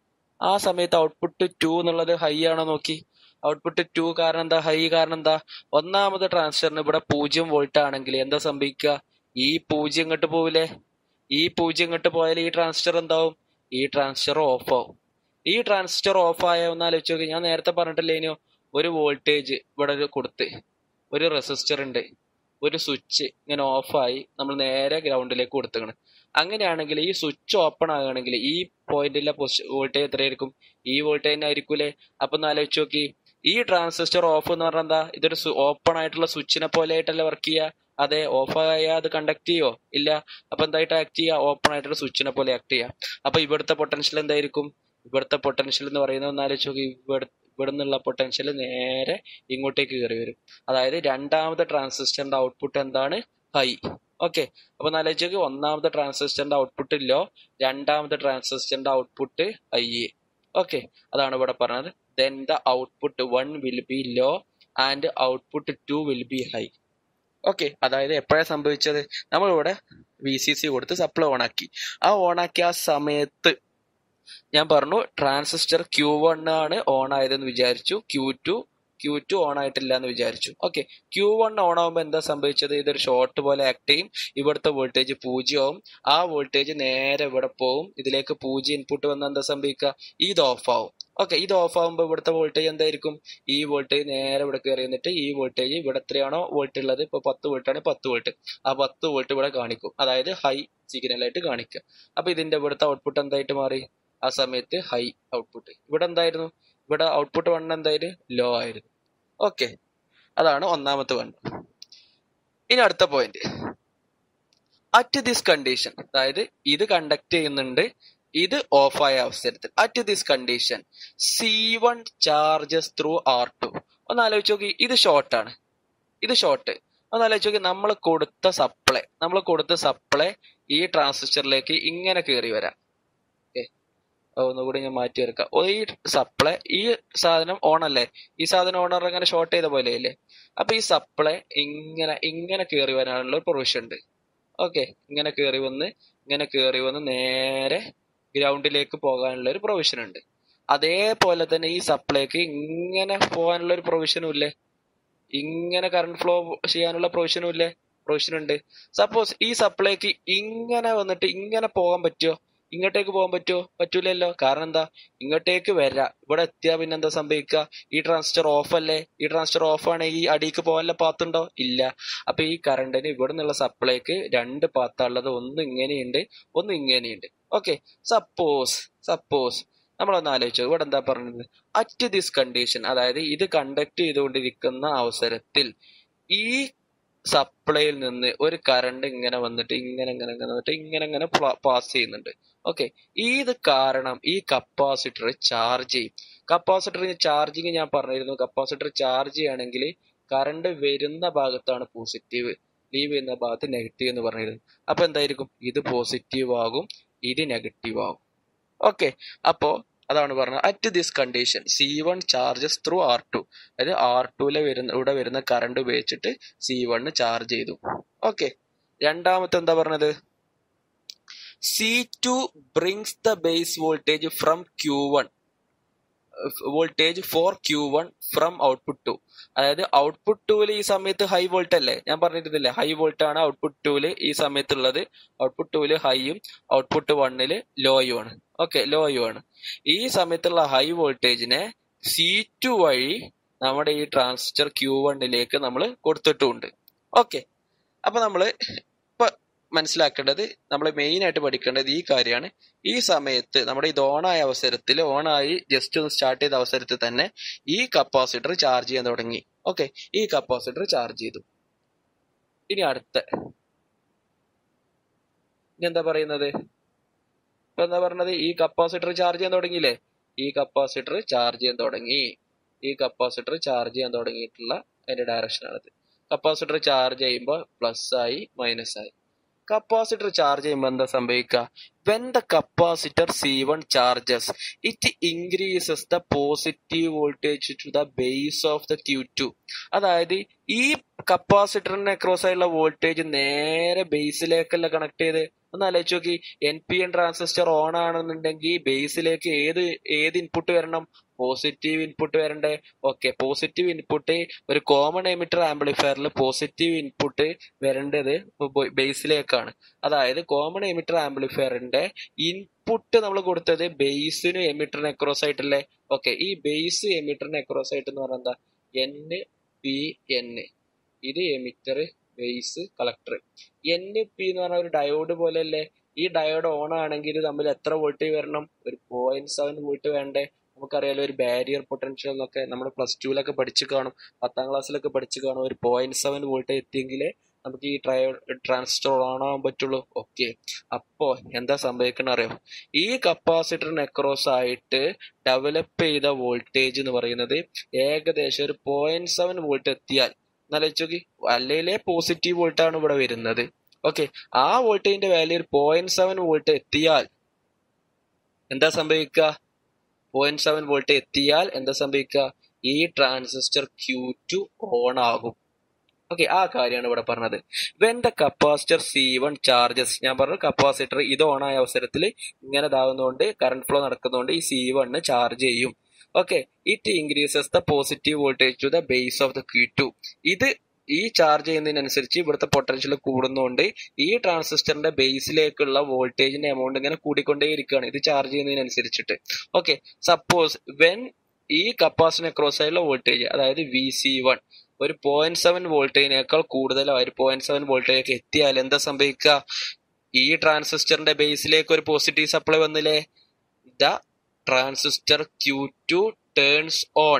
ആ സമയത്ത് ഔട്ട്പുട്ട് ടു എന്നുള്ളത് ഹൈ ആണോ നോക്കി ഔട്ട്പുട്ട് ടു കാരണം എന്താ ഹൈ കാരണം എന്താ ഒന്നാമത് ട്രാൻസ്ഫറിന് ഇവിടെ പൂജ്യം വോൾട്ട് ആണെങ്കിൽ എന്താ സംഭവിക്കുക ഈ പൂജ്യം ഇങ്ങോട്ട് പോവില്ലേ ഈ പൂജ്യം ഇങ്ങോട്ട് പോയാൽ ഈ ട്രാൻസിസ്റ്റർ എന്താവും ഈ ട്രാൻസിസ്റ്റർ ഓഫ് ആവും ഈ ട്രാൻസിസ്റ്റർ ഓഫ് ആയ ഒന്ന് ആലോചിച്ച് നോക്കി ഞാൻ നേരത്തെ പറഞ്ഞിട്ടില്ലേനോ ഒരു വോൾട്ടേജ് ഇവിടെ ഒരു കൊടുത്ത് ഒരു റെസിസ്റ്റർ ഉണ്ട് ഒരു സ്വിച്ച് ഇങ്ങനെ ഓഫായി നമ്മൾ നേരെ ഗ്രൗണ്ടിലേക്ക് കൊടുത്തേക്കണം അങ്ങനെയാണെങ്കിൽ ഈ സ്വിച്ച് ഓപ്പൺ ആകുകയാണെങ്കിൽ ഈ പോയിന്റിലെ വോൾട്ടേജ് എത്രയായിരിക്കും ഈ വോൾട്ടേജ് ആയിരിക്കൂലേ അപ്പൊ ഒന്ന് ആലോചിച്ച് നോക്കി ഈ ട്രാൻസിസ്റ്റർ ഓഫ് എന്ന് പറഞ്ഞാൽ എന്താ ഇതൊരു ഓപ്പൺ ആയിട്ടുള്ള സ്വിച്ചിനെ പോലെ ആയിട്ടല്ലേ വർക്ക് ചെയ്യുക അതെ ഓഫ് ആയാൽ അത് കണ്ടക്ട് ചെയ്യോ ഇല്ല അപ്പൊ എന്തായിട്ട് ആക്ട് ചെയ്യുക ഓപ്പൺ ആയിട്ടുള്ള സ്വിച്ചിനെ പോലെ ആക്ട് ചെയ്യുക അപ്പൊ ഇവിടുത്തെ പൊട്ടൻഷ്യൽ എന്തായിരിക്കും ഇവിടുത്തെ പൊട്ടൻഷ്യൽ എന്ന് പറയുന്നത് ഒന്ന് ആലോചിച്ച് നോക്കി ഇവിടെ ഇവിടെ നിന്നുള്ള പൊട്ടൻഷ്യൽ നേരെ ഇങ്ങോട്ടേക്ക് കയറി വരും അതായത് രണ്ടാമത്തെ ട്രാൻസിസ്റ്ററിന്റെ ഔട്ട്പുട്ട് എന്താണ് ഹൈ ഓക്കെ അപ്പൊ ആലോചിച്ച് ഒന്നാമത്തെ ട്രാൻസിസ്റ്ററിന്റെ ഔട്ട്പുട്ട് ലോ രണ്ടാമത്തെ ട്രാൻസിസ്റ്ററിന്റെ ഔട്ട്പുട്ട് ഹൈ ഓക്കെ അതാണ് ഇവിടെ പറഞ്ഞത് then the output one will be low and output two will be high okay അതായത് എപ്പോഴാണ് സംഭവിച്ചത് നമ്മളിവിടെ വി സി സി കൊടുത്ത് സപ്ലൈ ഓണാക്കി ആ ഓണാക്കിയ ആ സമയത്ത് ഞാൻ പറഞ്ഞു ട്രാൻസിസ്റ്റർ ക്യൂ വൺ ആണ് ഓൺ ആയതെന്ന് വിചാരിച്ചു Q two Q two on ആയിട്ടില്ല എന്ന് വിചാരിച്ചു ഓക്കെ ക്യൂ വൺ ഓൺ ആകുമ്പോൾ എന്താ സംഭവിച്ചത് ഇതൊരു ഷോർട്ട് പോലെ ആക്ട് ചെയ്യും ഇവിടുത്തെ വോൾട്ടേജ് പൂജ്യമാവും ആ വോൾട്ടേജ് നേരെ ഇവിടെ പോവും ഇതിലേക്ക് പൂജ്യം ഇൻപുട്ട് വന്നാൽ എന്താ സംഭവിക്കുക ഇത് ഓഫ് ആവും ഓക്കെ ഇത് ഓഫ് ആകുമ്പോൾ ഇവിടുത്തെ വോൾട്ടേജ് എന്തായിരിക്കും ഈ വോൾട്ടേജ് നേരെ ഇവിടെ കയറി എന്നിട്ട് ഈ വോൾട്ടേജ് ഇവിടെ എത്രയാണോ വോൾട്ട് ഉള്ളത് ഇപ്പൊ പത്ത് വോൾട്ട് ആണ് പത്ത് വോൾട്ട് ആ പത്ത് വോൾട്ട് ഇവിടെ കാണിക്കും അതായത് ഹൈ സിഗ്നൽ ആയിട്ട് കാണിക്കുക അപ്പൊ ഇതിന്റെ ഇവിടുത്തെ ഔട്ട്പുട്ട് എന്തായിട്ട് മാറി ആ സമയത്ത് ഹൈ ഔട്ട്പുട്ട് ഇവിടെ എന്തായിരുന്നു ഇവിടെ ഔട്ട്പുട്ട് വൺ എന്തായാലും ലോ ആയിരുന്നു ഓക്കെ അതാണ് ഒന്നാമത്തെ വൺ ഇനി അടുത്ത പോയിന്റ് അറ്റ് ദിസ് കണ്ടീഷൻ അതായത് ഇത് കണ്ടക്ട് ചെയ്യുന്നുണ്ട് ഇത് ഓഫ് ആയ അവസരത്തിൽ at this condition C one charges through R two ഒന്ന് ആലോചിച്ച് നോക്കി ഇത് ഷോർട്ടാണ് ഇത് ഷോർട്ട് ഒന്ന് ആലോചിച്ച് നോക്കി നമ്മൾ കൊടുത്ത സപ്ലൈ നമ്മൾ കൊടുത്ത സപ്ലൈ ഈ ട്രാൻസിസ്റ്ററിലേക്ക് ഇങ്ങനെ കയറി വരാം ഒന്നുകൂടി ഞാൻ മാറ്റി വെക്കാം ഈ സപ്ലൈ ഈ സാധനം ഓൺ അല്ലേ ഈ സാധനം ഓണർ അങ്ങനെ ഷോർട്ട് ചെയ്ത പോലെ അല്ലേ അപ്പൊ ഈ സപ്ലൈ ഇങ്ങനെ ഇങ്ങനെ കയറി വരാനുള്ള ഒരു പ്രൊവിഷൻ ഉണ്ട് ഓക്കെ ഇങ്ങനെ കയറി വന്ന് ഇങ്ങനെ കയറി വന്ന് നേരെ ഗ്രൗണ്ടിലേക്ക് പോകാനുള്ള ഒരു പ്രൊവിഷൻ ഉണ്ട് അതേപോലെ തന്നെ ഈ സപ്ലൈക്ക് ഇങ്ങനെ പോകാനുള്ള ഒരു പ്രൊവിഷനും ഇല്ലേ ഇങ്ങനെ കറണ്ട് ഫ്ലോ ചെയ്യാനുള്ള പ്രൊവിഷനും ഇല്ലേ പ്രൊവിഷൻ ഉണ്ട് സപ്പോസ് ഈ സപ്ലൈക്ക് ഇങ്ങനെ വന്നിട്ട് ഇങ്ങനെ പോകാൻ പറ്റുമോ ഇങ്ങോട്ടേക്ക് പോകാൻ പറ്റുമോ പറ്റൂലല്ലോ കാരണം എന്താ ഇങ്ങോട്ടേക്ക് വരാം ഇവിടെ എത്തിയാ പിന്നെ എന്താ സംഭവിക്കുക ഈ ട്രാൻസിസ്റ്റർ ഓഫ് അല്ലേ ഈ ട്രാൻസിസ്റ്റർ ഓഫ് ആണ് ഈ അടിക്ക് പോകാനുള്ള പാത്തുണ്ടോ ഇല്ല അപ്പൊ ഈ കറണ്ടിന് ഇവിടെ നിന്നുള്ള സപ്ലൈക്ക് രണ്ട് പാത്തുള്ളത് ഒന്ന് ഇങ്ങനെയുണ്ട് ഒന്ന് ഇങ്ങനെയുണ്ട് ഓക്കെ സപ്പോസ് സപ്പോസ് നമ്മളൊന്ന് ആലോചിച്ചു ഇവിടെ എന്താ പറഞ്ഞത് അറ്റ് ദിസ് കണ്ടീഷൻ അതായത് ഇത് കണ്ടക്ട് ചെയ്തുകൊണ്ടിരിക്കുന്ന അവസരത്തിൽ ഈ സപ്ലൈയിൽ നിന്ന് ഒരു കറണ്ട് ഇങ്ങനെ വന്നിട്ട് ഇങ്ങനെ ഇങ്ങനെ ഇങ്ങനെ വന്നിട്ട് ഇങ്ങനെ ഇങ്ങനെ പാസ് ചെയ്യുന്നുണ്ട് ഓക്കെ ഇത് കാരണം ഈ കപ്പാസിറ്റർ ചാർജ് ചെയ്യും കപ്പാസിറ്ററിന് ചാർജിങ് ഞാൻ പറഞ്ഞിരുന്നു കപ്പാസിറ്റർ ചാർജ് ചെയ്യുകയാണെങ്കിൽ കറണ്ട് വരുന്ന ഭാഗത്താണ് പോസിറ്റീവ് ലീവ് ചെയ്യുന്ന ഭാഗത്ത് നെഗറ്റീവ് എന്ന് പറഞ്ഞിരുന്നു അപ്പൊ എന്തായിരിക്കും ഇത് പോസിറ്റീവ് ആകും ഇത് നെഗറ്റീവ് ആകും ഓക്കെ അപ്പോ അതാണ് പറഞ്ഞത് at this condition C one charges through R two അതായത് ആർ ടുവിലെ വരുന്ന ഇവിടെ വരുന്ന കറണ്ട് ഉപയോഗിച്ചിട്ട് സി വണ് ചാർജ് ചെയ്തു ഓക്കെ രണ്ടാമത്തെ എന്താ പറഞ്ഞത് C two brings the base voltage from Q one voltage for Q one from output two അതായത് ഔട്ട്പുട്ട് ടൂവിൽ ഈ സമയത്ത് ഹൈ വോൾട്ട് അല്ലേ ഞാൻ പറഞ്ഞിരുന്നില്ലേ ഹൈ വോൾട്ട് ആണ് ഔട്ട്പുട്ട് ടൂവിൽ ഈ സമയത്തുള്ളത് ഔട്ട്പുട്ട് ടൂവിൽ ഹൈയും ഔട്ട്പുട്ട് വണ്ണില് ലോയും ആണ് ഓക്കെ ലോയും ആണ് ഈ സമയത്തുള്ള ഹൈ വോൾട്ടേജിനെ സി ടു വഴി നമ്മുടെ ഈ ട്രാൻസിസ്റ്റർ ക്യൂ വണ്ണിലേക്ക് നമ്മൾ കൊടുത്തിട്ടുമുണ്ട് ഓക്കെ അപ്പൊ നമ്മള് ഇപ്പൊ മനസ്സിലാക്കേണ്ടത് നമ്മൾ മെയിൻ ആയിട്ട് പഠിക്കേണ്ടത് ഈ കാര്യമാണ് ഈ സമയത്ത് നമ്മുടെ ഇത് ഓണായ അവസരത്തിൽ ഓണായി ജസ്റ്റ് ഒന്ന് സ്റ്റാർട്ട് ചെയ്ത അവസരത്തിൽ തന്നെ ഈ കപ്പാസിറ്റർ ചാർജ് ചെയ്യാൻ തുടങ്ങി ഓക്കെ ഈ കപ്പാസിറ്റർ ചാർജ് ചെയ്തു ഇനി അടുത്ത ഇനി എന്താ പറയുന്നത് ഇപ്പൊ എന്താ പറഞ്ഞത് ഈ കപ്പാസിറ്റർ ചാർജ് ചെയ്യാൻ തുടങ്ങിയില്ലേ ഈ കപ്പാസിറ്റർ ചാർജ് ചെയ്യാൻ തുടങ്ങി ഈ കപ്പാസിറ്റർ ചാർജ് ചെയ്യാൻ തുടങ്ങിയിട്ടുള്ള അതിന്റെ ഡയറക്ഷൻ ആണിത് കപ്പാസിറ്റർ ചാർജ് ചെയ്യുമ്പോൾ പ്ലസ് ആയി മൈനസ് ആയി കപ്പാസിറ്റർ ചാർജ് ചെയ്യുമ്പോൾ എന്താ സംഭവിക്കുക when the capacitor C one charges it increases the positive voltage to the base of the Q two അതായത് ഈ കപ്പാസിറ്ററിന് അക്രോസ് ആയുള്ള വോൾട്ടേജ് നേരെ ബേസിലേക്കല്ല കണക്ട് ചെയ്ത് ഒന്ന് ആലോചിച്ച് നോക്കി N P N transistor on ആണെന്നുണ്ടെങ്കിൽ ബേസിലേക്ക് ഏത് ഏത് ഇൻപുട്ട് വരണം പോസിറ്റീവ് ഇൻപുട്ട് വരണ്ടേ ഓക്കെ പോസിറ്റീവ് ഇൻപുട്ട് ഒരു കോമൺ എമിറ്റർ ആംപ്ലിഫയറിൽ പോസിറ്റീവ് ഇൻപുട്ട് വരേണ്ടത് ബേസിലേക്കാണ് അതായത് കോമൺ എമിറ്റർ ആംപ്ലിഫയറിന്റെ ഇൻപുട്ട് നമ്മൾ കൊടുത്തത് ബേസിനും എമിറ്ററിന് അക്രോസ് ആയിട്ടല്ലേ ഓക്കെ ഈ ബേസ് എമിറ്ററിന് അക്രോസ് ആയിട്ട് എന്ന് പറഞ്ഞാൽ എന്താ എൻ പി എൻ ഇത് emitter base collector N P എന്ന് പറഞ്ഞ ഒരു ഡയോഡ് പോലെയല്ലേ ഈ ഡയോഡ് ഓൺ ആണെങ്കിൽ തമ്മിൽ എത്ര വോൾട്ടേജ് വരണം ഒരു പോയിന്റ് സെവൻ വോൾട്ട് വേണ്ടേ നമുക്കറിയാലോ ഒരു ബാരിയർ പൊട്ടൻഷ്യൽ എന്നൊക്കെ നമ്മൾ പ്ലസ് ടുവിലൊക്കെ പഠിച്ചു കാണും പത്താം ക്ലാസ്സിലൊക്കെ പഠിച്ചു കാണും ഒരു പോയിന്റ് സെവൻ വോൾട്ടേജ് എത്തിയെങ്കിലേ നമുക്ക് ഈ ട്രയോ ട്രാൻസിസ്റ്റർ ഓൺ ആവാൻ പറ്റുള്ളൂ ഓക്കെ അപ്പോ എന്താ സംഭവിക്കണ അറിയോ ഈ കപ്പാസിറ്ററിന് അക്രോസ് ആയിട്ട് ഡെവലപ്പ് ചെയ്ത വോൾട്ടേജ് എന്ന് പറയുന്നത് ഏകദേശം ഒരു പോയിന്റ് സെവൻ വോൾട്ട് എത്തിയാൽ എന്നാലോചിച്ചോക്കി അല്ലേലേ പോസിറ്റീവ് വോൾട്ട് ആണ് ഇവിടെ വരുന്നത് ഓക്കെ ആ വോൾട്ടേജിന്റെ വാല്യൂ ഒരു പോയിന്റ് സെവൻ വോൾട്ട് എത്തിയാൽ എന്താ സംഭവിക്കുക പോയിന്റ് സെവൻ വോൾട്ട് എത്തിയാൽ എന്താ സംഭവിക്കുക ഈ ട്രാൻസിസ്റ്റർ ക്യൂ ടു ഓൺ ആകും ഓക്കെ ആ കാര്യമാണ് ഇവിടെ പറഞ്ഞത് when the capacitor C one charges ഞാൻ പറഞ്ഞു കപ്പാസിറ്റർ ഇത് ഓൺ ആയ അവസരത്തിൽ ഇങ്ങനെ ഇതാകുന്നതുകൊണ്ട് കറണ്ട് ഫ്ലോ നടക്കുന്നതുകൊണ്ട് ഈ സി വണ്ണ് ചാർജ് ചെയ്യും okay it increases the positive voltage to the base of the Q two ഇത് ഈ ചാർജ് ചെയ്യുന്നതിനനുസരിച്ച് ഇവിടുത്തെ പൊട്ടൻഷ്യൽ കൂടുന്നതുകൊണ്ട് ഈ ട്രാൻസിസ്റ്ററിന്റെ ബേസിലേക്കുള്ള വോൾട്ടേജിന്റെ എമൗണ്ട് ഇങ്ങനെ കൂടിക്കൊണ്ടേയിരിക്കുകയാണ് ഇത് ചാർജ് ചെയ്യുന്നതിനനുസരിച്ചിട്ട് ഓക്കെ സപ്പോസ് വെൻ ഈ കപ്പാസിറ്റിന് അക്രോസ് ആയുള്ള വോൾട്ടേജ് അതായത് വി സി വൺ ഒരു പോയിന്റ് സെവൻ വോൾട്ടേജിനേക്കാൾ കൂടുതലോ ഒരു പോയിന്റ് സെവൻ വോൾട്ടേജ് എത്തിയാൽ എന്താ സംഭവിക്കുക ഈ ട്രാൻസിസ്റ്ററിന്റെ ബേസിലേക്ക് ഒരു പോസിറ്റീവ് സപ്ലൈ വന്നില്ലേ the transistor Q two turns on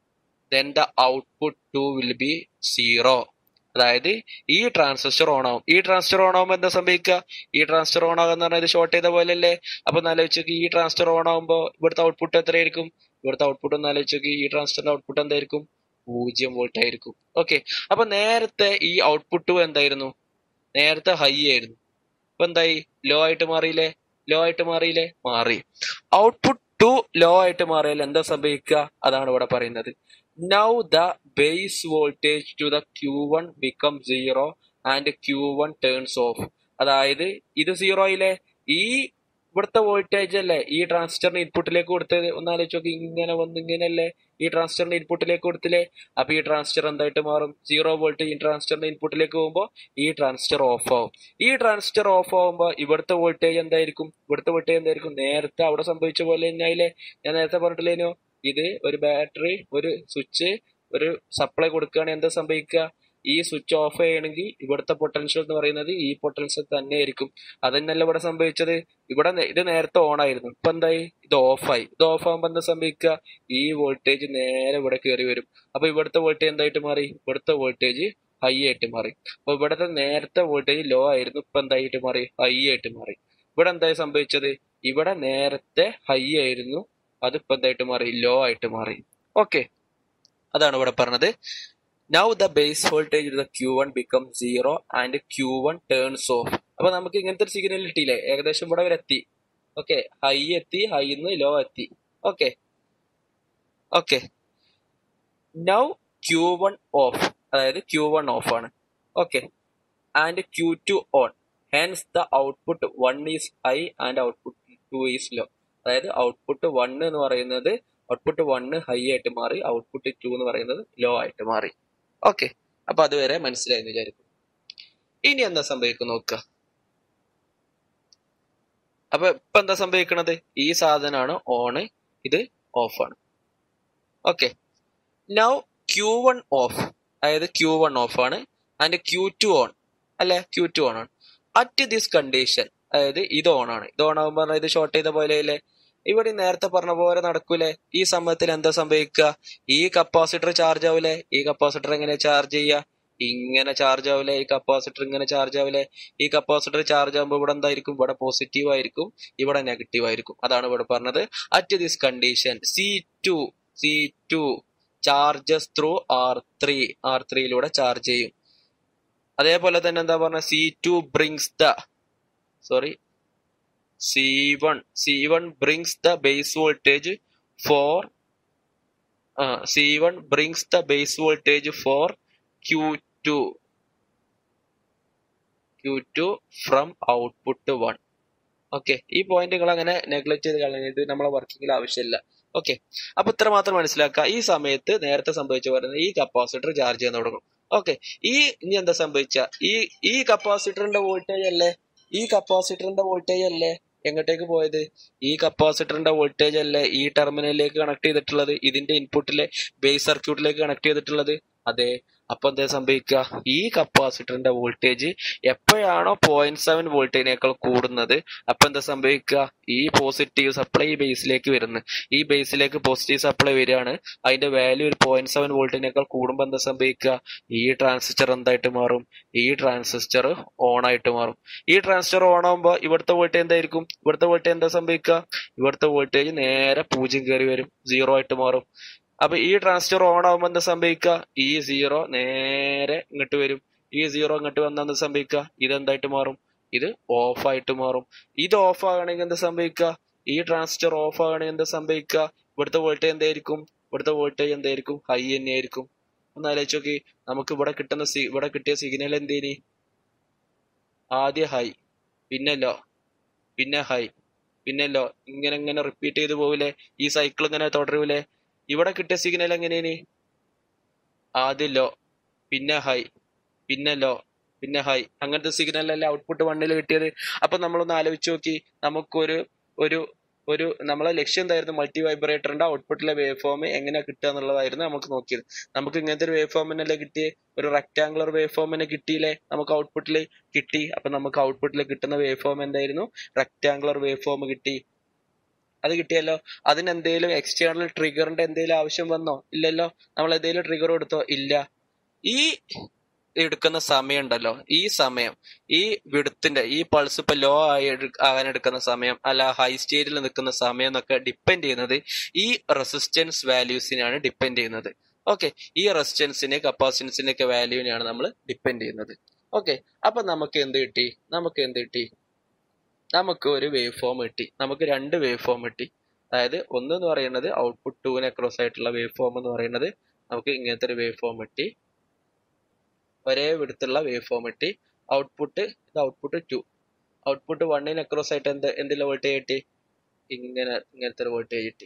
then the output two will be zero അതായത് ഈ ട്രാൻസിസ്റ്റർ ഓൺ ആവും ഈ ട്രാൻസിസ്റ്റർ ഓൺ ആവുമ്പോൾ എന്താ സംഭവിക്കുക ഈ ട്രാൻസിസ്റ്റർ ഓൺ ആകുന്ന പറഞ്ഞാൽ ഷോർട്ട് ചെയ്ത പോലെ അല്ലേ അപ്പൊ ആലോചിച്ചോക്ക് ഈ ട്രാൻസിസ്റ്റർ ഓൺ ആകുമ്പോൾ ഇവിടുത്തെ ഔട്ട്പുട്ട് എത്രയായിരിക്കും ഇവിടുത്തെ ഔട്ട്പുട്ട് ഒന്ന് ആലോചിച്ചോക്ക് ഈ ട്രാൻസിസ്റ്ററിന്റെ ഔട്ട്പുട്ട് എന്തായിരിക്കും പൂജ്യം വോൾട്ട് ആയിരിക്കും ഓക്കെ അപ്പൊ നേരത്തെ ഈ ഔട്ട്പുട്ട് എന്തായിരുന്നു നേരത്തെ ഹൈ ആയിരുന്നു ഇപ്പൊ എന്തായി ലോ ആയിട്ട് മാറിയില്ലേ ലോ ആയിട്ട് മാറിയില്ലേ മാറി ഔട്ട്പുട്ട് ടു ലോ ആയിട്ട് മാറിയാൽ എന്താ സംഭവിക്കുക അതാണ് ഇവിടെ പറയുന്നത് now the base voltage to the Q one become zero and Q one turns off അതായത് ഇത് സീറോ ആയില്ലേ ഈ ഇവിടുത്തെ വോൾട്ടേജ് അല്ലേ ഈ ട്രാൻസിസ്റ്ററിന്റെ ഇൻപുട്ടിലേക്ക് കൊടുത്തത് ഒന്ന് ആലോചിച്ച് നോക്കി ഇങ്ങനെ വന്ന് ഇങ്ങനെയല്ലേ ഈ ട്രാൻസിസ്റ്ററിന്റെ ഇൻപുട്ടിലേക്ക് കൊടുത്തില്ലേ അപ്പൊ ഈ ട്രാൻസിസ്റ്റർ എന്തായിട്ട് മാറും സീറോ വോൾട്ട് ഈ ട്രാൻസിസ്റ്ററിന്റെ ഇൻപുട്ടിലേക്ക് പോകുമ്പോൾ ഈ ട്രാൻസിസ്റ്റർ ഓഫ് ആവും ഈ ട്രാൻസിസ്റ്റർ ഓഫ് ആവുമ്പോൾ ഇവിടുത്തെ വോൾട്ടേജ് എന്തായിരിക്കും ഇവിടുത്തെ വോൾട്ടേജ് എന്തായിരിക്കും നേരത്തെ അവിടെ സംഭവിച്ച പോലെ തന്നെയായില്ലേ ഞാൻ നേരത്തെ പറഞ്ഞിട്ടില്ലേനോ ഇത് ഒരു ബാറ്ററി ഒരു സ്വിച്ച് ഒരു സപ്ലൈ കൊടുക്കുകയാണെങ്കിൽ എന്താ സംഭവിക്കുക ഈ സ്വിച്ച് ഓഫ് ചെയ്യണമെങ്കിൽ ഇവിടുത്തെ പൊട്ടൻഷ്യൽ എന്ന് പറയുന്നത് ഈ പൊട്ടൻഷ്യൽ തന്നെ ആയിരിക്കും അതന്നെയല്ല ഇവിടെ സംഭവിച്ചത് ഇവിടെ നേ- ഇത് നേരത്തെ ഓൺ ആയിരുന്നു ഇപ്പൊ എന്തായി ഇത് ഓഫായി ഇത് ഓഫ് ആകുമ്പോൾ എന്താ സംഭവിക്കുക ഈ വോൾട്ടേജ് നേരെ ഇവിടെ കയറി വരും അപ്പൊ ഇവിടുത്തെ വോൾട്ടേജ് എന്തായിട്ട് മാറി ഇവിടുത്തെ വോൾട്ടേജ് ഹൈ ആയിട്ട് മാറി അപ്പൊ ഇവിടുത്തെ നേരത്തെ വോൾട്ടേജ് ലോ ആയിരുന്നു ഇപ്പൊ എന്തായിട്ട് മാറി ഹൈ ആയിട്ട് മാറി ഇവിടെ എന്തായി സംഭവിച്ചത് ഇവിടെ നേരത്തെ ഹൈ ആയിരുന്നു അത് ഇപ്പൊ എന്തായിട്ട് മാറി ലോ ആയിട്ട് മാറി ഓക്കെ അതാണ് ഇവിടെ പറഞ്ഞത് now the base voltage the Q one become zero and Q one turns off അപ്പൊ നമുക്ക് ഇങ്ങനത്തെ ഒരു സിഗ്നൽ കിട്ടിയില്ലേ ഏകദേശം ഇവിടെ വരെ എത്തി ഓക്കെ ഹൈ എത്തി ഹൈന്ന് ലോ എത്തി okay okay now Q one off അതായത് ക്യൂ വൺ ഓഫ് ആണ് okay and Q two on hence the output one is high and output two is low അതായത് ഔട്ട്പുട്ട് വൺ എന്ന് പറയുന്നത് ഔട്ട്പുട്ട് വണ്ണ് ഹൈ ആയിട്ട് മാറി output two എന്ന് പറയുന്നത് law ആയിട്ട് മാറി ഓക്കെ അപ്പൊ അതുവരെ മനസ്സിലായി എന്ന് വിചാരിക്കും ഇനി എന്താ സംഭവിക്കും നോക്കുക അപ്പൊ ഇപ്പൊ എന്താ സംഭവിക്കണത് ഈ സാധനമാണ് ഓണ് ഇത് ഓഫ് ആണ് okay now Q one off അതായത് ക്യൂ വൺ ഓഫ് ആണ് ആൻഡ് ക്യൂ ടു ഓൺ അല്ലെ ക്യൂ ടു ഓൺ ആണ് അറ്റ് ദിസ് കണ്ടീഷൻ അതായത് ഇത് ഓൺ ആണ് ഇത് ഓൺ ആകുമ്പോൾ ഇത് ഷോർട്ട് ചെയ്ത പോലെ അല്ലേ ഇവിടെ നേരത്തെ പറഞ്ഞ പോലെ നടക്കൂലേ ഈ സമയത്തിൽ എന്താ സംഭവിക്കുക ഈ കപ്പാസിറ്റർ ചാർജ് ആവൂലേ ഈ കപ്പാസിറ്റർ എങ്ങനെ ചാർജ് ചെയ്യുക ഇങ്ങനെ ചാർജ് ആവില്ലേ ഈ കപ്പാസിറ്റർ ഇങ്ങനെ ചാർജ് ആവില്ലേ ഈ കപ്പാസിറ്റർ ചാർജ് ആകുമ്പോൾ ഇവിടെ എന്തായിരിക്കും ഇവിടെ പോസിറ്റീവ് ആയിരിക്കും ഇവിടെ നെഗറ്റീവ് ആയിരിക്കും അതാണ് ഇവിടെ പറഞ്ഞത് at this condition C two C two charges through R three R ത്രീയിലൂടെ ചാർജ് ചെയ്യും അതേപോലെ തന്നെ എന്താ പറഞ്ഞ C two brings the sorry C one C one brings the base voltage for C one brings the base voltage for Q two Q two from output one okay ഈ പോയിന്റുകൾ അങ്ങനെ neglect ചെയ്ത് കളഞ്ഞത് നമ്മളെ വർക്കിങ്ങിൽ ആവശ്യമില്ല ഓക്കെ അപ്പൊ ഇത്ര മാത്രം മനസ്സിലാക്കുക ഈ സമയത്ത് നേരത്തെ സംഭവിച്ച പറയുന്നത് ഈ കപ്പാസിറ്റർ ചാർജ് ചെയ്യാൻ തുടങ്ങും ഓക്കെ ഈ ഇനി എന്താ സംഭവിച്ച ഈ ഈ കപ്പാസിറ്ററിന്റെ വോൾട്ടേജ് അല്ലേ ഈ കപ്പാസിറ്ററിന്റെ വോൾട്ടേജ് അല്ലേ എങ്ങോട്ടേക്ക് പോയത് ഈ കപ്പാസിറ്ററിന്റെ വോൾട്ടേജ് അല്ലേ ഈ ടെർമിനലിലേക്ക് കണക്ട് ചെയ്തിട്ടുള്ളത് ഇതിന്റെ ഇൻപുട്ടിലെ ബേസ് സർക്യൂട്ടിലേക്ക് കണക്ട് ചെയ്തിട്ടുള്ളത് അതെ അപ്പൊ എന്താ സംഭവിക്കുക ഈ കപ്പാസിറ്ററിന്റെ വോൾട്ടേജ് എപ്പോഴാണോ പോയിന്റ് സെവൻ വോൾട്ടേജിനേക്കാൾ കൂടുന്നത് അപ്പൊ എന്താ സംഭവിക്കുക ഈ പോസിറ്റീവ് സപ്ലൈ ഈ ബേസിലേക്ക് വരുന്നു ഈ ബേസിലേക്ക് പോസിറ്റീവ് സപ്ലൈ വരികയാണ് അതിന്റെ വാല്യൂ ഒരു പോയിന്റ് സെവൻ വോൾട്ടിനേക്കാൾ കൂടുമ്പോൾ എന്താ സംഭവിക്കുക ഈ ട്രാൻസിസ്റ്റർ എന്തായിട്ട് മാറും ഈ ട്രാൻസിസ്റ്റർ ഓൺ ആയിട്ട് മാറും ഈ ട്രാൻസിസ്റ്റർ ഓൺ ആകുമ്പോൾ ഇവിടുത്തെ വോൾട്ടേജ് എന്തായിരിക്കും ഇവിടുത്തെ വോൾട്ടേജ് എന്താ സംഭവിക്കുക ഇവിടുത്തെ വോൾട്ടേജ് നേരെ പൂജ്യം കയറി വരും സീറോ ആയിട്ട് മാറും അപ്പൊ ഈ ട്രാൻസിസ്റ്റർ ഓൺ ആകുമ്പോൾ എന്താ സംഭവിക്കുക ഈ സീറോ നേരെ ഇങ്ങോട്ട് വരും ഈ സീറോ ഇങ്ങോട്ട് വന്നാൽ എന്താ സംഭവിക്കുക ഇതെന്തായിട്ട് മാറും ഇത് ഓഫ് ആയിട്ട് മാറും ഇത് ഓഫ് ആകണമെങ്കിൽ എന്താ സംഭവിക്കുക ഈ ട്രാൻസിസ്റ്റർ ഓഫ് ആകണമെങ്കിൽ എന്താ സംഭവിക്കുക ഇവിടുത്തെ വോൾട്ടേജ് എന്തായിരിക്കും ഇവിടുത്തെ വോൾട്ടേജ് എന്തായിരിക്കും ഹൈ തന്നെയായിരിക്കും ഒന്ന് ആലോചിച്ച് നോക്കി നമുക്ക് ഇവിടെ കിട്ടുന്ന സി ഇവിടെ കിട്ടിയ സിഗ്നൽ എന്തേനി ആദ്യം ഹൈ പിന്നെ ലോ പിന്നെ ഹൈ പിന്നെ ലോ ഇങ്ങനെ ഇങ്ങനെ റിപ്പീറ്റ് ചെയ്ത് പോവില്ലേ ഈ സൈക്കിൾ ഇങ്ങനെ തുടരൂലേ ഇവിടെ കിട്ടിയ സിഗ്നൽ എങ്ങനെയാണ് ആദ്യം ലോ പിന്നെ ഹൈ പിന്നെ ലോ പിന്നെ ഹൈ അങ്ങനത്തെ സിഗ്നൽ അല്ലേ ഔട്ട്പുട്ട് വണ്ണിൽ കിട്ടിയത് അപ്പൊ നമ്മളൊന്ന് ആലോചിച്ച് നോക്കി നമുക്കൊരു ഒരു ഒരു നമ്മളെ ലക്ഷ്യം എന്തായിരുന്നു മൾട്ടി വൈബ്രേറ്ററിന്റെ ഔട്ട്പുട്ടിലെ വേവ് ഫോം എങ്ങനെ കിട്ടുക എന്നുള്ളതായിരുന്നു നമുക്ക് നോക്കിയത് നമുക്ക് ഇങ്ങനത്തെ ഒരു വേവ് ഫോമിനല്ലേ കിട്ടിയേ ഒരു റെക്ടാംഗുലർ വേവ് ഫോമിനെ കിട്ടിയില്ലേ നമുക്ക് ഔട്ട്പുട്ടിൽ കിട്ടി അപ്പൊ നമുക്ക് ഔട്ട്പുട്ടിൽ കിട്ടുന്ന വേവ് ഫോം എന്തായിരുന്നു റെക്ടാംഗുലർ വേവ് ഫോം കിട്ടി അത് കിട്ടിയല്ലോ അതിന് എന്തെങ്കിലും എക്സ്റ്റേണൽ ട്രിഗറിന്റെ എന്തെങ്കിലും ആവശ്യം വന്നോ ഇല്ലല്ലോ നമ്മൾ എന്തെങ്കിലും ട്രിഗർ കൊടുത്തോ ഇല്ല ഈ എടുക്കുന്ന സമയം ഉണ്ടല്ലോ ഈ സമയം ഈ വിടുത്തിന്റെ ഈ പൾസ് ഇപ്പൊ ലോ ആയി എടു- ആകാൻ എടുക്കുന്ന സമയം അല്ല ഹൈ സ്റ്റേജിൽ നിൽക്കുന്ന സമയം എന്നൊക്കെ ഡിപ്പെൻഡ് ചെയ്യുന്നത് ഈ റെസിസ്റ്റൻസ് വാല്യൂസിനാണ് ഡിപ്പെൻഡ് ചെയ്യുന്നത് ഓക്കെ ഈ റെസിസ്റ്റൻസിനെ കപ്പാസിറ്റൻസിന്റെ ഒക്കെ വാല്യൂവിനെയാണ് നമ്മൾ ഡിപ്പെൻഡ് ചെയ്യുന്നത് ഓക്കെ അപ്പൊ നമുക്ക് എന്ത് കിട്ടി നമുക്ക് എന്ത് കിട്ടി നമുക്ക് ഒരു വേവ് ഫോം കിട്ടി നമുക്ക് രണ്ട് വേവ് ഫോം കിട്ടി അതായത് ഒന്ന് എന്ന് പറയുന്നത് ഔട്ട്പുട്ട് ടൂവിന് അക്രോസ് ആയിട്ടുള്ള വേവ് ഫോം എന്ന് പറയുന്നത് നമുക്ക് ഇങ്ങനത്തെ ഒരു വേവ് ഫോം കിട്ടി ഒരേ വിടുത്തുള്ള വേവ് ഫോം കിട്ടി ഔട്ട്പുട്ട് ഇത് ഔട്ട്പുട്ട് ടു ഔട്ട്പുട്ട് വണ്ണിന് അക്രോസ് ആയിട്ട് എന്ത് എന്തില്ല വോൾട്ടേജ് കിട്ടി ഇങ്ങനെ ഇങ്ങനത്തെ ഒരു വോൾട്ടേജ് കിട്ടി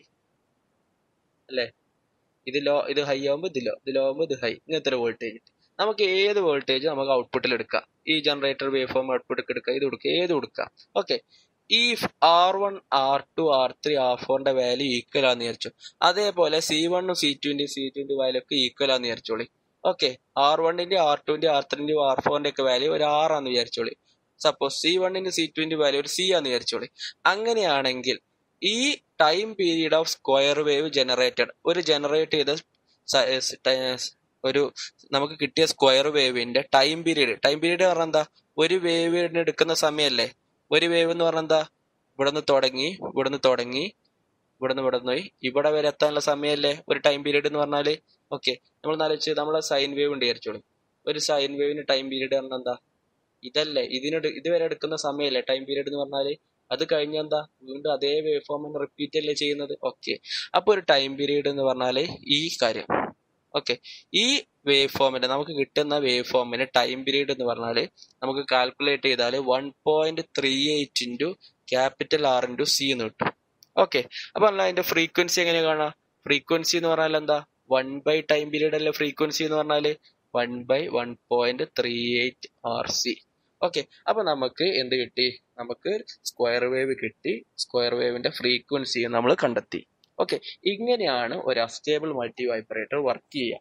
അല്ലേ ഇത് ലോ ഇത് ഹൈ ആകുമ്പോൾ ഇത് ലോ ഇത് ലോ ആകുമ്പോൾ ഇത് ഹൈ ഇങ്ങനത്തെ ഒരു വോൾട്ടേജ് കിട്ടി നമുക്ക് ഏത് വോൾട്ടേജ് നമുക്ക് ഔട്ട്പുട്ടിൽ എടുക്കാം ഈ ജനറേറ്റർ വേവ് ഫോം ഔട്ട്പുട്ട് എടുക്കാം ഇത് കൊടുക്കുക ഏത് കൊടുക്കാം ഓക്കെ ഈ R one R two R three R ഫോറിന്റെ വാല്യൂ ഈക്വൽ ആന്ന് വിചാരിച്ചു അതേപോലെ സി വണ്ണും സി ടുവിന്റെ സി ടുവിന്റെ വാല്യൂ ഒക്കെ ഈക്വൽ ആന്ന് വിചാരിച്ചോളി ഓക്കെ ആർ വണ്ണിന്റെ ആർ ടുവിന്റെ ആർ ത്രീന്റെ ആർ ഫോറിന്റെ ഒക്കെ വാല്യൂ ഒരു ആറാന്ന് വിചാരിച്ചോളി സപ്പോസ് സി വണ്ണിന്റെ സി ടുവിന്റെ വാല്യൂ ഒരു സി ആന്ന് വിചാരിച്ചോളി അങ്ങനെയാണെങ്കിൽ ഈ time period of square wave generated ഒരു ജനറേറ്റ് ചെയ്ത സ- സ് ട- ഒരു നമുക്ക് കിട്ടിയ സ്ക്വയർ വേവിന്റെ ടൈം പീരീഡ് ടൈം പീരീഡ് പറഞ്ഞാൽ എന്താ ഒരു വേവിന് എടുക്കുന്ന സമയമല്ലേ ഒരു വേവ് എന്ന് പറഞ്ഞാൽ എന്താ ഇവിടുന്ന് തുടങ്ങി ഇവിടുന്ന് തുടങ്ങി ഇവിടുന്ന് ഇവിടെ പോയി ഇവിടെ വരെ എത്താനുള്ള സമയമല്ലേ ഒരു ടൈം പീരീഡ് എന്ന് പറഞ്ഞാല് ഓക്കെ നമ്മൾ ആലോചിച്ച് നമ്മളെ സൈൻ വേവ് ഉണ്ട് വിചാരിച്ചോളൂ ഒരു സൈൻ വേവിന് ടൈം പീരീഡ് പറഞ്ഞാൽ എന്താ ഇതല്ലേ ഇതിന് ഇതുവരെ എടുക്കുന്ന സമയമല്ലേ ടൈം പീരീഡ് എന്ന് പറഞ്ഞാല് അത് കഴിഞ്ഞ എന്താ വീണ്ടും അതേ വേവ് ഫോം റിപ്പീറ്റ് അല്ലേ ചെയ്യുന്നത് ഓക്കെ അപ്പൊ ഒരു ടൈം പീരീഡ് എന്ന് പറഞ്ഞാല് ഈ കാര്യം ഓക്കെ ഈ വേവ് ഫോമിന്റെ നമുക്ക് കിട്ടുന്ന വേവ് ഫോമിന് ടൈം പീരീഡ് എന്ന് പറഞ്ഞാല് നമുക്ക് കാൽക്കുലേറ്റ് ചെയ്താൽ one point three eight into capital R into C എന്ന് കിട്ടും ഓക്കെ അപ്പൊ അല്ല അതിന്റെ ഫ്രീക്വൻസി എങ്ങനെ കാണാം ഫ്രീക്വൻസി എന്ന് പറഞ്ഞാൽ എന്താ വൺ ബൈ ടൈം പീരീഡ് അല്ലേ ഫ്രീക്വൻസി എന്ന് പറഞ്ഞാല് one by one point three eight R C okay അപ്പൊ നമുക്ക് എന്ത് കിട്ടി നമുക്ക് സ്ക്വയർ വേവ് കിട്ടി സ്ക്വയർ വേവിന്റെ ഫ്രീക്വൻസി നമ്മൾ കണ്ടെത്തി ഓക്കെ ഇങ്ങനെയാണ് ഒരു അസ്റ്റേബിൾ മൾട്ടി വൈബ്രേറ്റർ വർക്ക് ചെയ്യുക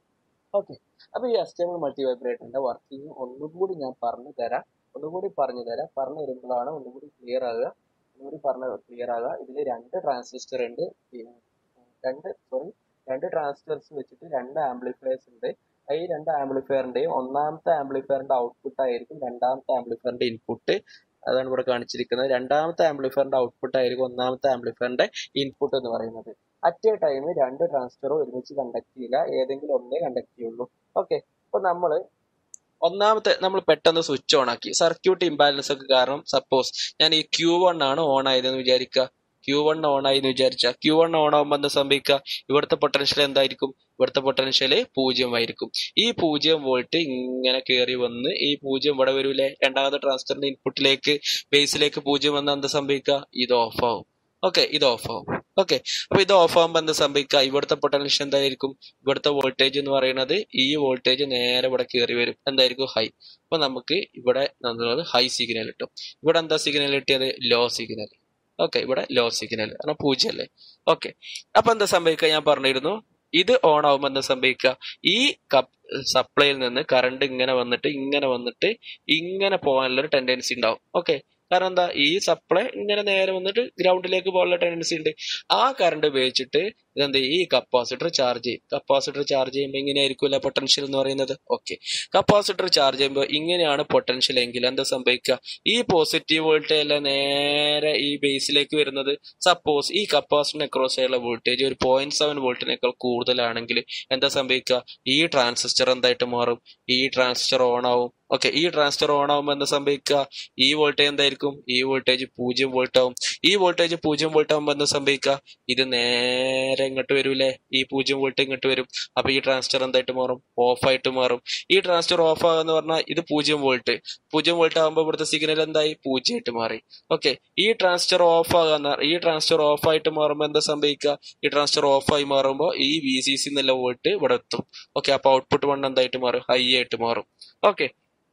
ഓക്കെ അപ്പൊ ഈ അസ്റ്റേബിൾ മൾട്ടി വൈബ്രേറ്ററിന്റെ വർക്കിംഗ് ഒന്നുകൂടി ഞാൻ പറഞ്ഞു തരാം ഒന്നുകൂടി പറഞ്ഞു തരാം പറഞ്ഞു തരുമ്പോഴാണ് ഒന്നുകൂടി ക്ലിയർ ആകുക ഒന്നുകൂടി പറഞ്ഞ ക്ലിയർ ആകുക ഇതിൽ രണ്ട് ട്രാൻസിസ്റ്റർ ഉണ്ട് പിന്നെ രണ്ട് സോറി രണ്ട് ട്രാൻസിസ്റ്റേഴ്സ് വെച്ചിട്ട് രണ്ട് ആംപ്ലിഫയേഴ്സ് ഉണ്ട് ഈ രണ്ട് ആംപ്ലിഫയറിന്റെയും ഒന്നാമത്തെ ആംപ്ലിഫയറിന്റെ ഔട്ട്പുട്ട് ആയിരിക്കും രണ്ടാമത്തെ ആംപ്ലിഫയറിന്റെ ഇൻപുട്ട് അതാണ് ഇവിടെ കാണിച്ചിരിക്കുന്നത് രണ്ടാമത്തെ ആംപ്ലിഫയറിന്റെ ഔട്ട്പുട്ട് ആയിരിക്കും ഒന്നാമത്തെ ആംപ്ലിഫയറിന്റെ ഇൻപുട്ട് എന്ന് പറയുന്നത് അറ്റ് എ ടൈം രണ്ട് ട്രാൻസിസ്റ്ററും ഒരുമിച്ച് കണ്ടക്ട് ചെയ്യില്ല ഏതെങ്കിലും ഒന്നേ കണ്ടക്ട് ചെയ്യുള്ളൂ ഓക്കെ അപ്പൊ നമ്മള് ഒന്നാമത്തെ നമ്മൾ പെട്ടെന്ന് സ്വിച്ച് ഓൺ ആക്കി സർക്യൂട്ട് ഇംബാലൻസ് ഒക്കെ കാരണം സപ്പോസ് ഞാൻ ഈ ക്യൂ വൺ ആണ് ഓൺ ആയതെന്ന് വിചാരിക്കുക ക്യൂ വൺ ഓൺ ആയി എന്ന് വിചാരിച്ച ക്യൂ വൺ ഓൺ ആകുമ്പോൾ എന്താ സംഭവിക്കുക ഇവിടുത്തെ പൊട്ടൻഷ്യൽ എന്തായിരിക്കും ഇവിടുത്തെ പൊട്ടൻഷ്യൽ പൂജ്യമായിരിക്കും ഈ പൂജ്യം വോൾട്ട് ഇങ്ങനെ കയറി വന്ന് ഈ പൂജ്യം ഇവിടെ വരൂലേ രണ്ടാമത്തെ ട്രാൻസിസ്റ്ററിന്റെ ഇൻപുട്ടിലേക്ക് ബേസിലേക്ക് പൂജ്യം വന്ന് എന്താ സംഭവിക്കുക ഇത് ഓഫ് ആവും ഓക്കെ ഇത് ഓഫ് ആവും ഓക്കെ അപ്പൊ ഇത് ഓഫ് ആകുമ്പോൾ എന്താ സംഭവിക്കുക ഇവിടുത്തെ പൊട്ടൻഷ്യൽ എന്തായിരിക്കും ഇവിടുത്തെ വോൾട്ടേജ് എന്ന് പറയുന്നത് ഈ വോൾട്ടേജ് നേരെ ഇവിടെ കയറി വരും എന്തായിരിക്കും ഹൈ അപ്പൊ നമുക്ക് ഇവിടെ എന്നുള്ളത് ഹൈ സിഗ്നൽ കിട്ടും ഇവിടെ എന്താ സിഗ്നൽ കിട്ടിയത് ലോ സിഗ്നൽ ഓക്കെ ഇവിടെ ലോ സിഗ്നൽ കാരണം പൂജ്യം അല്ലേ ഓക്കെ അപ്പൊ എന്താ സംഭവിക്കുക ഞാൻ പറഞ്ഞിരുന്നു ഇത് ഓൺ ആവുമ്പോൾ എന്താ സംഭവിക്കുക ഈ കപ്പ് സപ്ലൈയിൽ നിന്ന് കറണ്ട് ഇങ്ങനെ വന്നിട്ട് ഇങ്ങനെ വന്നിട്ട് ഇങ്ങനെ പോകാനുള്ള ഒരു ടെൻഡൻസി ഉണ്ടാവും ഓക്കെ കാരണം എന്താ ഈ സപ്ലൈ ഇങ്ങനെ നേരെ വന്നിട്ട് ഗ്രൗണ്ടിലേക്ക് പോകാനുള്ള ടെൻഡൻസി ഉണ്ട് ആ കറണ്ട് ഉപയോഗിച്ചിട്ട് ഇതെന്ത് ഈ കപ്പാസിറ്റർ ചാർജ് ചെയ്യും കപ്പാസിറ്റർ ചാർജ് ചെയ്യുമ്പോൾ ഇങ്ങനെയായിരിക്കില്ല പൊട്ടൻഷ്യൽ എന്ന് പറയുന്നത് ഓക്കെ കപ്പാസിറ്റർ ചാർജ് ചെയ്യുമ്പോൾ ഇങ്ങനെയാണ് പൊട്ടൻഷ്യൽ എങ്കിൽ എന്താ സംഭവിക്കുക ഈ പോസിറ്റീവ് വോൾട്ടേജ് അല്ല നേരെ ഈ ബേസിലേക്ക് വരുന്നത് സപ്പോസ് ഈ കപ്പാസിറ്ററിന് അക്രോസ് ആയുള്ള വോൾട്ടേജ് ഒരു പോയിന്റ് സെവൻ വോൾട്ടിനേക്കാൾ കൂടുതലാണെങ്കിൽ എന്താ സംഭവിക്കുക ഈ ട്രാൻസിസ്റ്റർ എന്തായിട്ട് മാറും ഈ ട്രാൻസിസ്റ്റർ ഓൺ ആവും ഓക്കെ ഈ ട്രാൻസിസ്റ്റർ ഓൺ ആവുമ്പോൾ എന്താ സംഭവിക്കുക ഈ വോൾട്ടേജ് എന്തായിരിക്കും ഈ വോൾട്ടേജ് പൂജ്യം വോൾട്ട് ആവും ഈ വോൾട്ടേജ് പൂജ്യം വോൾട്ട് ആവുമ്പോൾ എന്താ സംഭവിക്കുക ഇത് നേരെ ഇങ്ങോട്ട് വരൂലേ ഈ പൂജ്യം വോൾട്ട് ഇങ്ങോട്ട് വരും അപ്പൊ ഈ ട്രാൻസിസ്റ്റർ എന്തായിട്ട് മാറും ഓഫ് ആയിട്ട് മാറും ഈ ട്രാൻസിസ്റ്റർ ഓഫ് ആകുന്ന പറഞ്ഞാൽ ഇത് പൂജ്യം വോൾട്ട് പൂജ്യം വോൾട്ട് ആകുമ്പോൾ ഇവിടുത്തെ സിഗ്നൽ എന്തായി പൂജ്യമായിട്ട് മാറി ഓക്കെ ഈ ട്രാൻസിസ്റ്റർ ഓഫ് ആകാന്ന ഈ ട്രാൻസിസ്റ്റർ ഓഫ് ആയിട്ട് മാറുമ്പോൾ എന്താ സംഭവിക്കുക ഈ ട്രാൻസിസ്റ്റർ ഓഫ് ആയി മാറുമ്പോൾ ഈ വി സി സി എന്നുള്ള വോൾട്ട് ഇവിടെ എത്തും ഓക്കെ അപ്പൊ ഔട്ട്പുട്ട് വൺ എന്തായിട്ട് മാറും ഹൈ ആയിട്ട് മാറും ഓക്കെ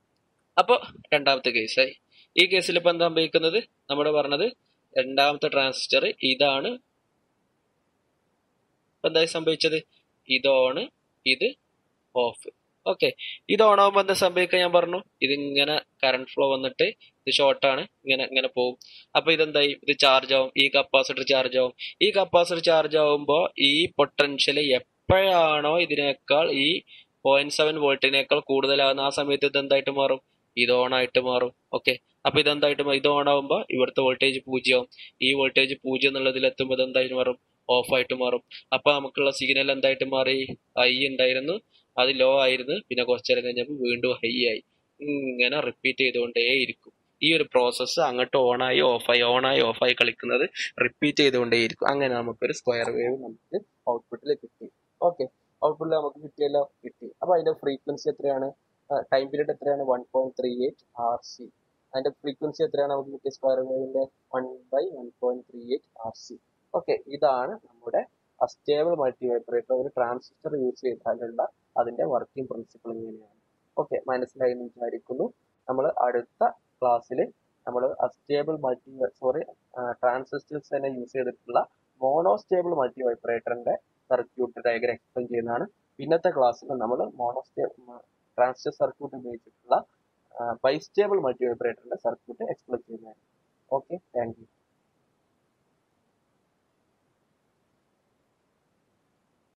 അപ്പൊ രണ്ടാമത്തെ കേസായി ഈ കേസിൽ ഇപ്പൊ എന്താ സംഭവിക്കുന്നത് നമ്മൾ പറഞ്ഞത് രണ്ടാമത്തെ ട്രാൻസിസ്റ്റർ ഇതാണ് ഇപ്പൊ എന്തായി സംഭവിച്ചത് ഇത് ഓണ് ഇത് ഓഫ് ഓക്കെ ഇത് ഓൺ ആകുമ്പോൾ എന്താ സംഭവിക്കുക ഞാൻ പറഞ്ഞു ഇതിങ്ങനെ കറണ്ട് ഫ്ലോ വന്നിട്ട് ഇത് ഷോർട്ടാണ് ഇങ്ങനെ ഇങ്ങനെ പോകും അപ്പൊ ഇതെന്തായി ഇത് ചാർജ് ആവും ഈ കപ്പാസിറ്റർ ചാർജ് ആവും ഈ കപ്പാസിറ്റർ ചാർജ് ആവുമ്പോൾ ഈ പൊട്ടൻഷ്യൽ എപ്പോഴാണോ ഇതിനേക്കാൾ ഈ പോയിന്റ് സെവൻ വോൾട്ടിനേക്കാൾ കൂടുതലാകുന്ന ആ സമയത്ത് ഇത് എന്തായിട്ട് മാറും ഇത് ഓൺ ആയിട്ട് മാറും ഓക്കെ അപ്പൊ ഇതെന്തായിട്ട് മാ- ഇത് ഓൺ ആവുമ്പോൾ ഇവിടുത്തെ വോൾട്ടേജ് പൂജ്യമാവും ഈ വോൾട്ടേജ് പൂജ്യം എന്നുള്ളതിൽ എത്തുമ്പോൾ ഇതെന്തായിട്ട് മാറും ഓഫ് ആയിട്ട് മാറും അപ്പൊ നമുക്കുള്ള സിഗ്നൽ എന്തായിട്ട് മാറി ഹൈ ഉണ്ടായിരുന്നു അത് ലോ ആയിരുന്നു പിന്നെ കുറച്ചു നേരം കഴിഞ്ഞപ്പോൾ വീണ്ടും ഹൈ ആയി ഇങ്ങനെ റിപ്പീറ്റ് ചെയ്തുകൊണ്ടേയിരിക്കും ഈ ഒരു പ്രോസസ്സ് അങ്ങോട്ട് ഓണായി ഓഫായി ഓണായി ഓഫായി കളിക്കുന്നത് റിപ്പീറ്റ് ചെയ്തുകൊണ്ടേയിരിക്കും അങ്ങനെ നമുക്കൊരു സ്ക്വയർ വേവ് നമുക്ക് ഔട്ട്പുട്ടിൽ കിട്ടി ഓക്കെ ഔട്ട്പുട്ടിൽ നമുക്ക് കിട്ടിയല്ലോ കിട്ടി അപ്പൊ അതിന്റെ ഫ്രീക്വൻസി എത്രയാണ് ടൈം പീരീഡ് എത്രയാണ് one point three eight R C അതിന്റെ ഫ്രീക്വൻസി എത്രയാണ് നമുക്ക് കിട്ടിയ സ്ക്വയർ വേവിന്റെ one by one point three eight R C okay ഇതാണ് നമ്മുടെ അസ്റ്റേബിൾ മൾട്ടി വൈബ്രേറ്റർ ഒരു ട്രാൻസിസ്റ്റർ യൂസ് ചെയ്താലുള്ള അതിന്റെ വർക്കിംഗ് പ്രിൻസിപ്പിൾ ഇങ്ങനെയാണ് ഓക്കെ മനസ്സിലായി എന്ന് വിചാരിക്കുന്നു നമ്മൾ അടുത്ത ക്ലാസ്സിൽ നമ്മൾ അസ്റ്റേബിൾ മൾട്ടി സോറി ട്രാൻസിസ്റ്റേഴ്സ് തന്നെ യൂസ് ചെയ്തിട്ടുള്ള മോണോസ്റ്റേബിൾ മൾട്ടി വൈബ്രേറ്ററിന്റെ സർക്യൂട്ട് ഡയഗ്രം എക്സ്പ്ലെയിൻ ചെയ്യുന്നതാണ് പിന്നത്തെ ക്ലാസ്സിൽ നമ്മൾ മോണോസ്റ്റേ ട്രാൻസിസ്റ്റർ സർക്യൂട്ട് ഉപയോഗിച്ചിട്ടുള്ള ബൈസ്റ്റേബിൾ മൾട്ടി വൈബ്രേറ്ററിന്റെ സർക്യൂട്ട് എക്സ്പ്ലെയിൻ ചെയ്യുന്നതാണ് ഓക്കെ താങ്ക് യു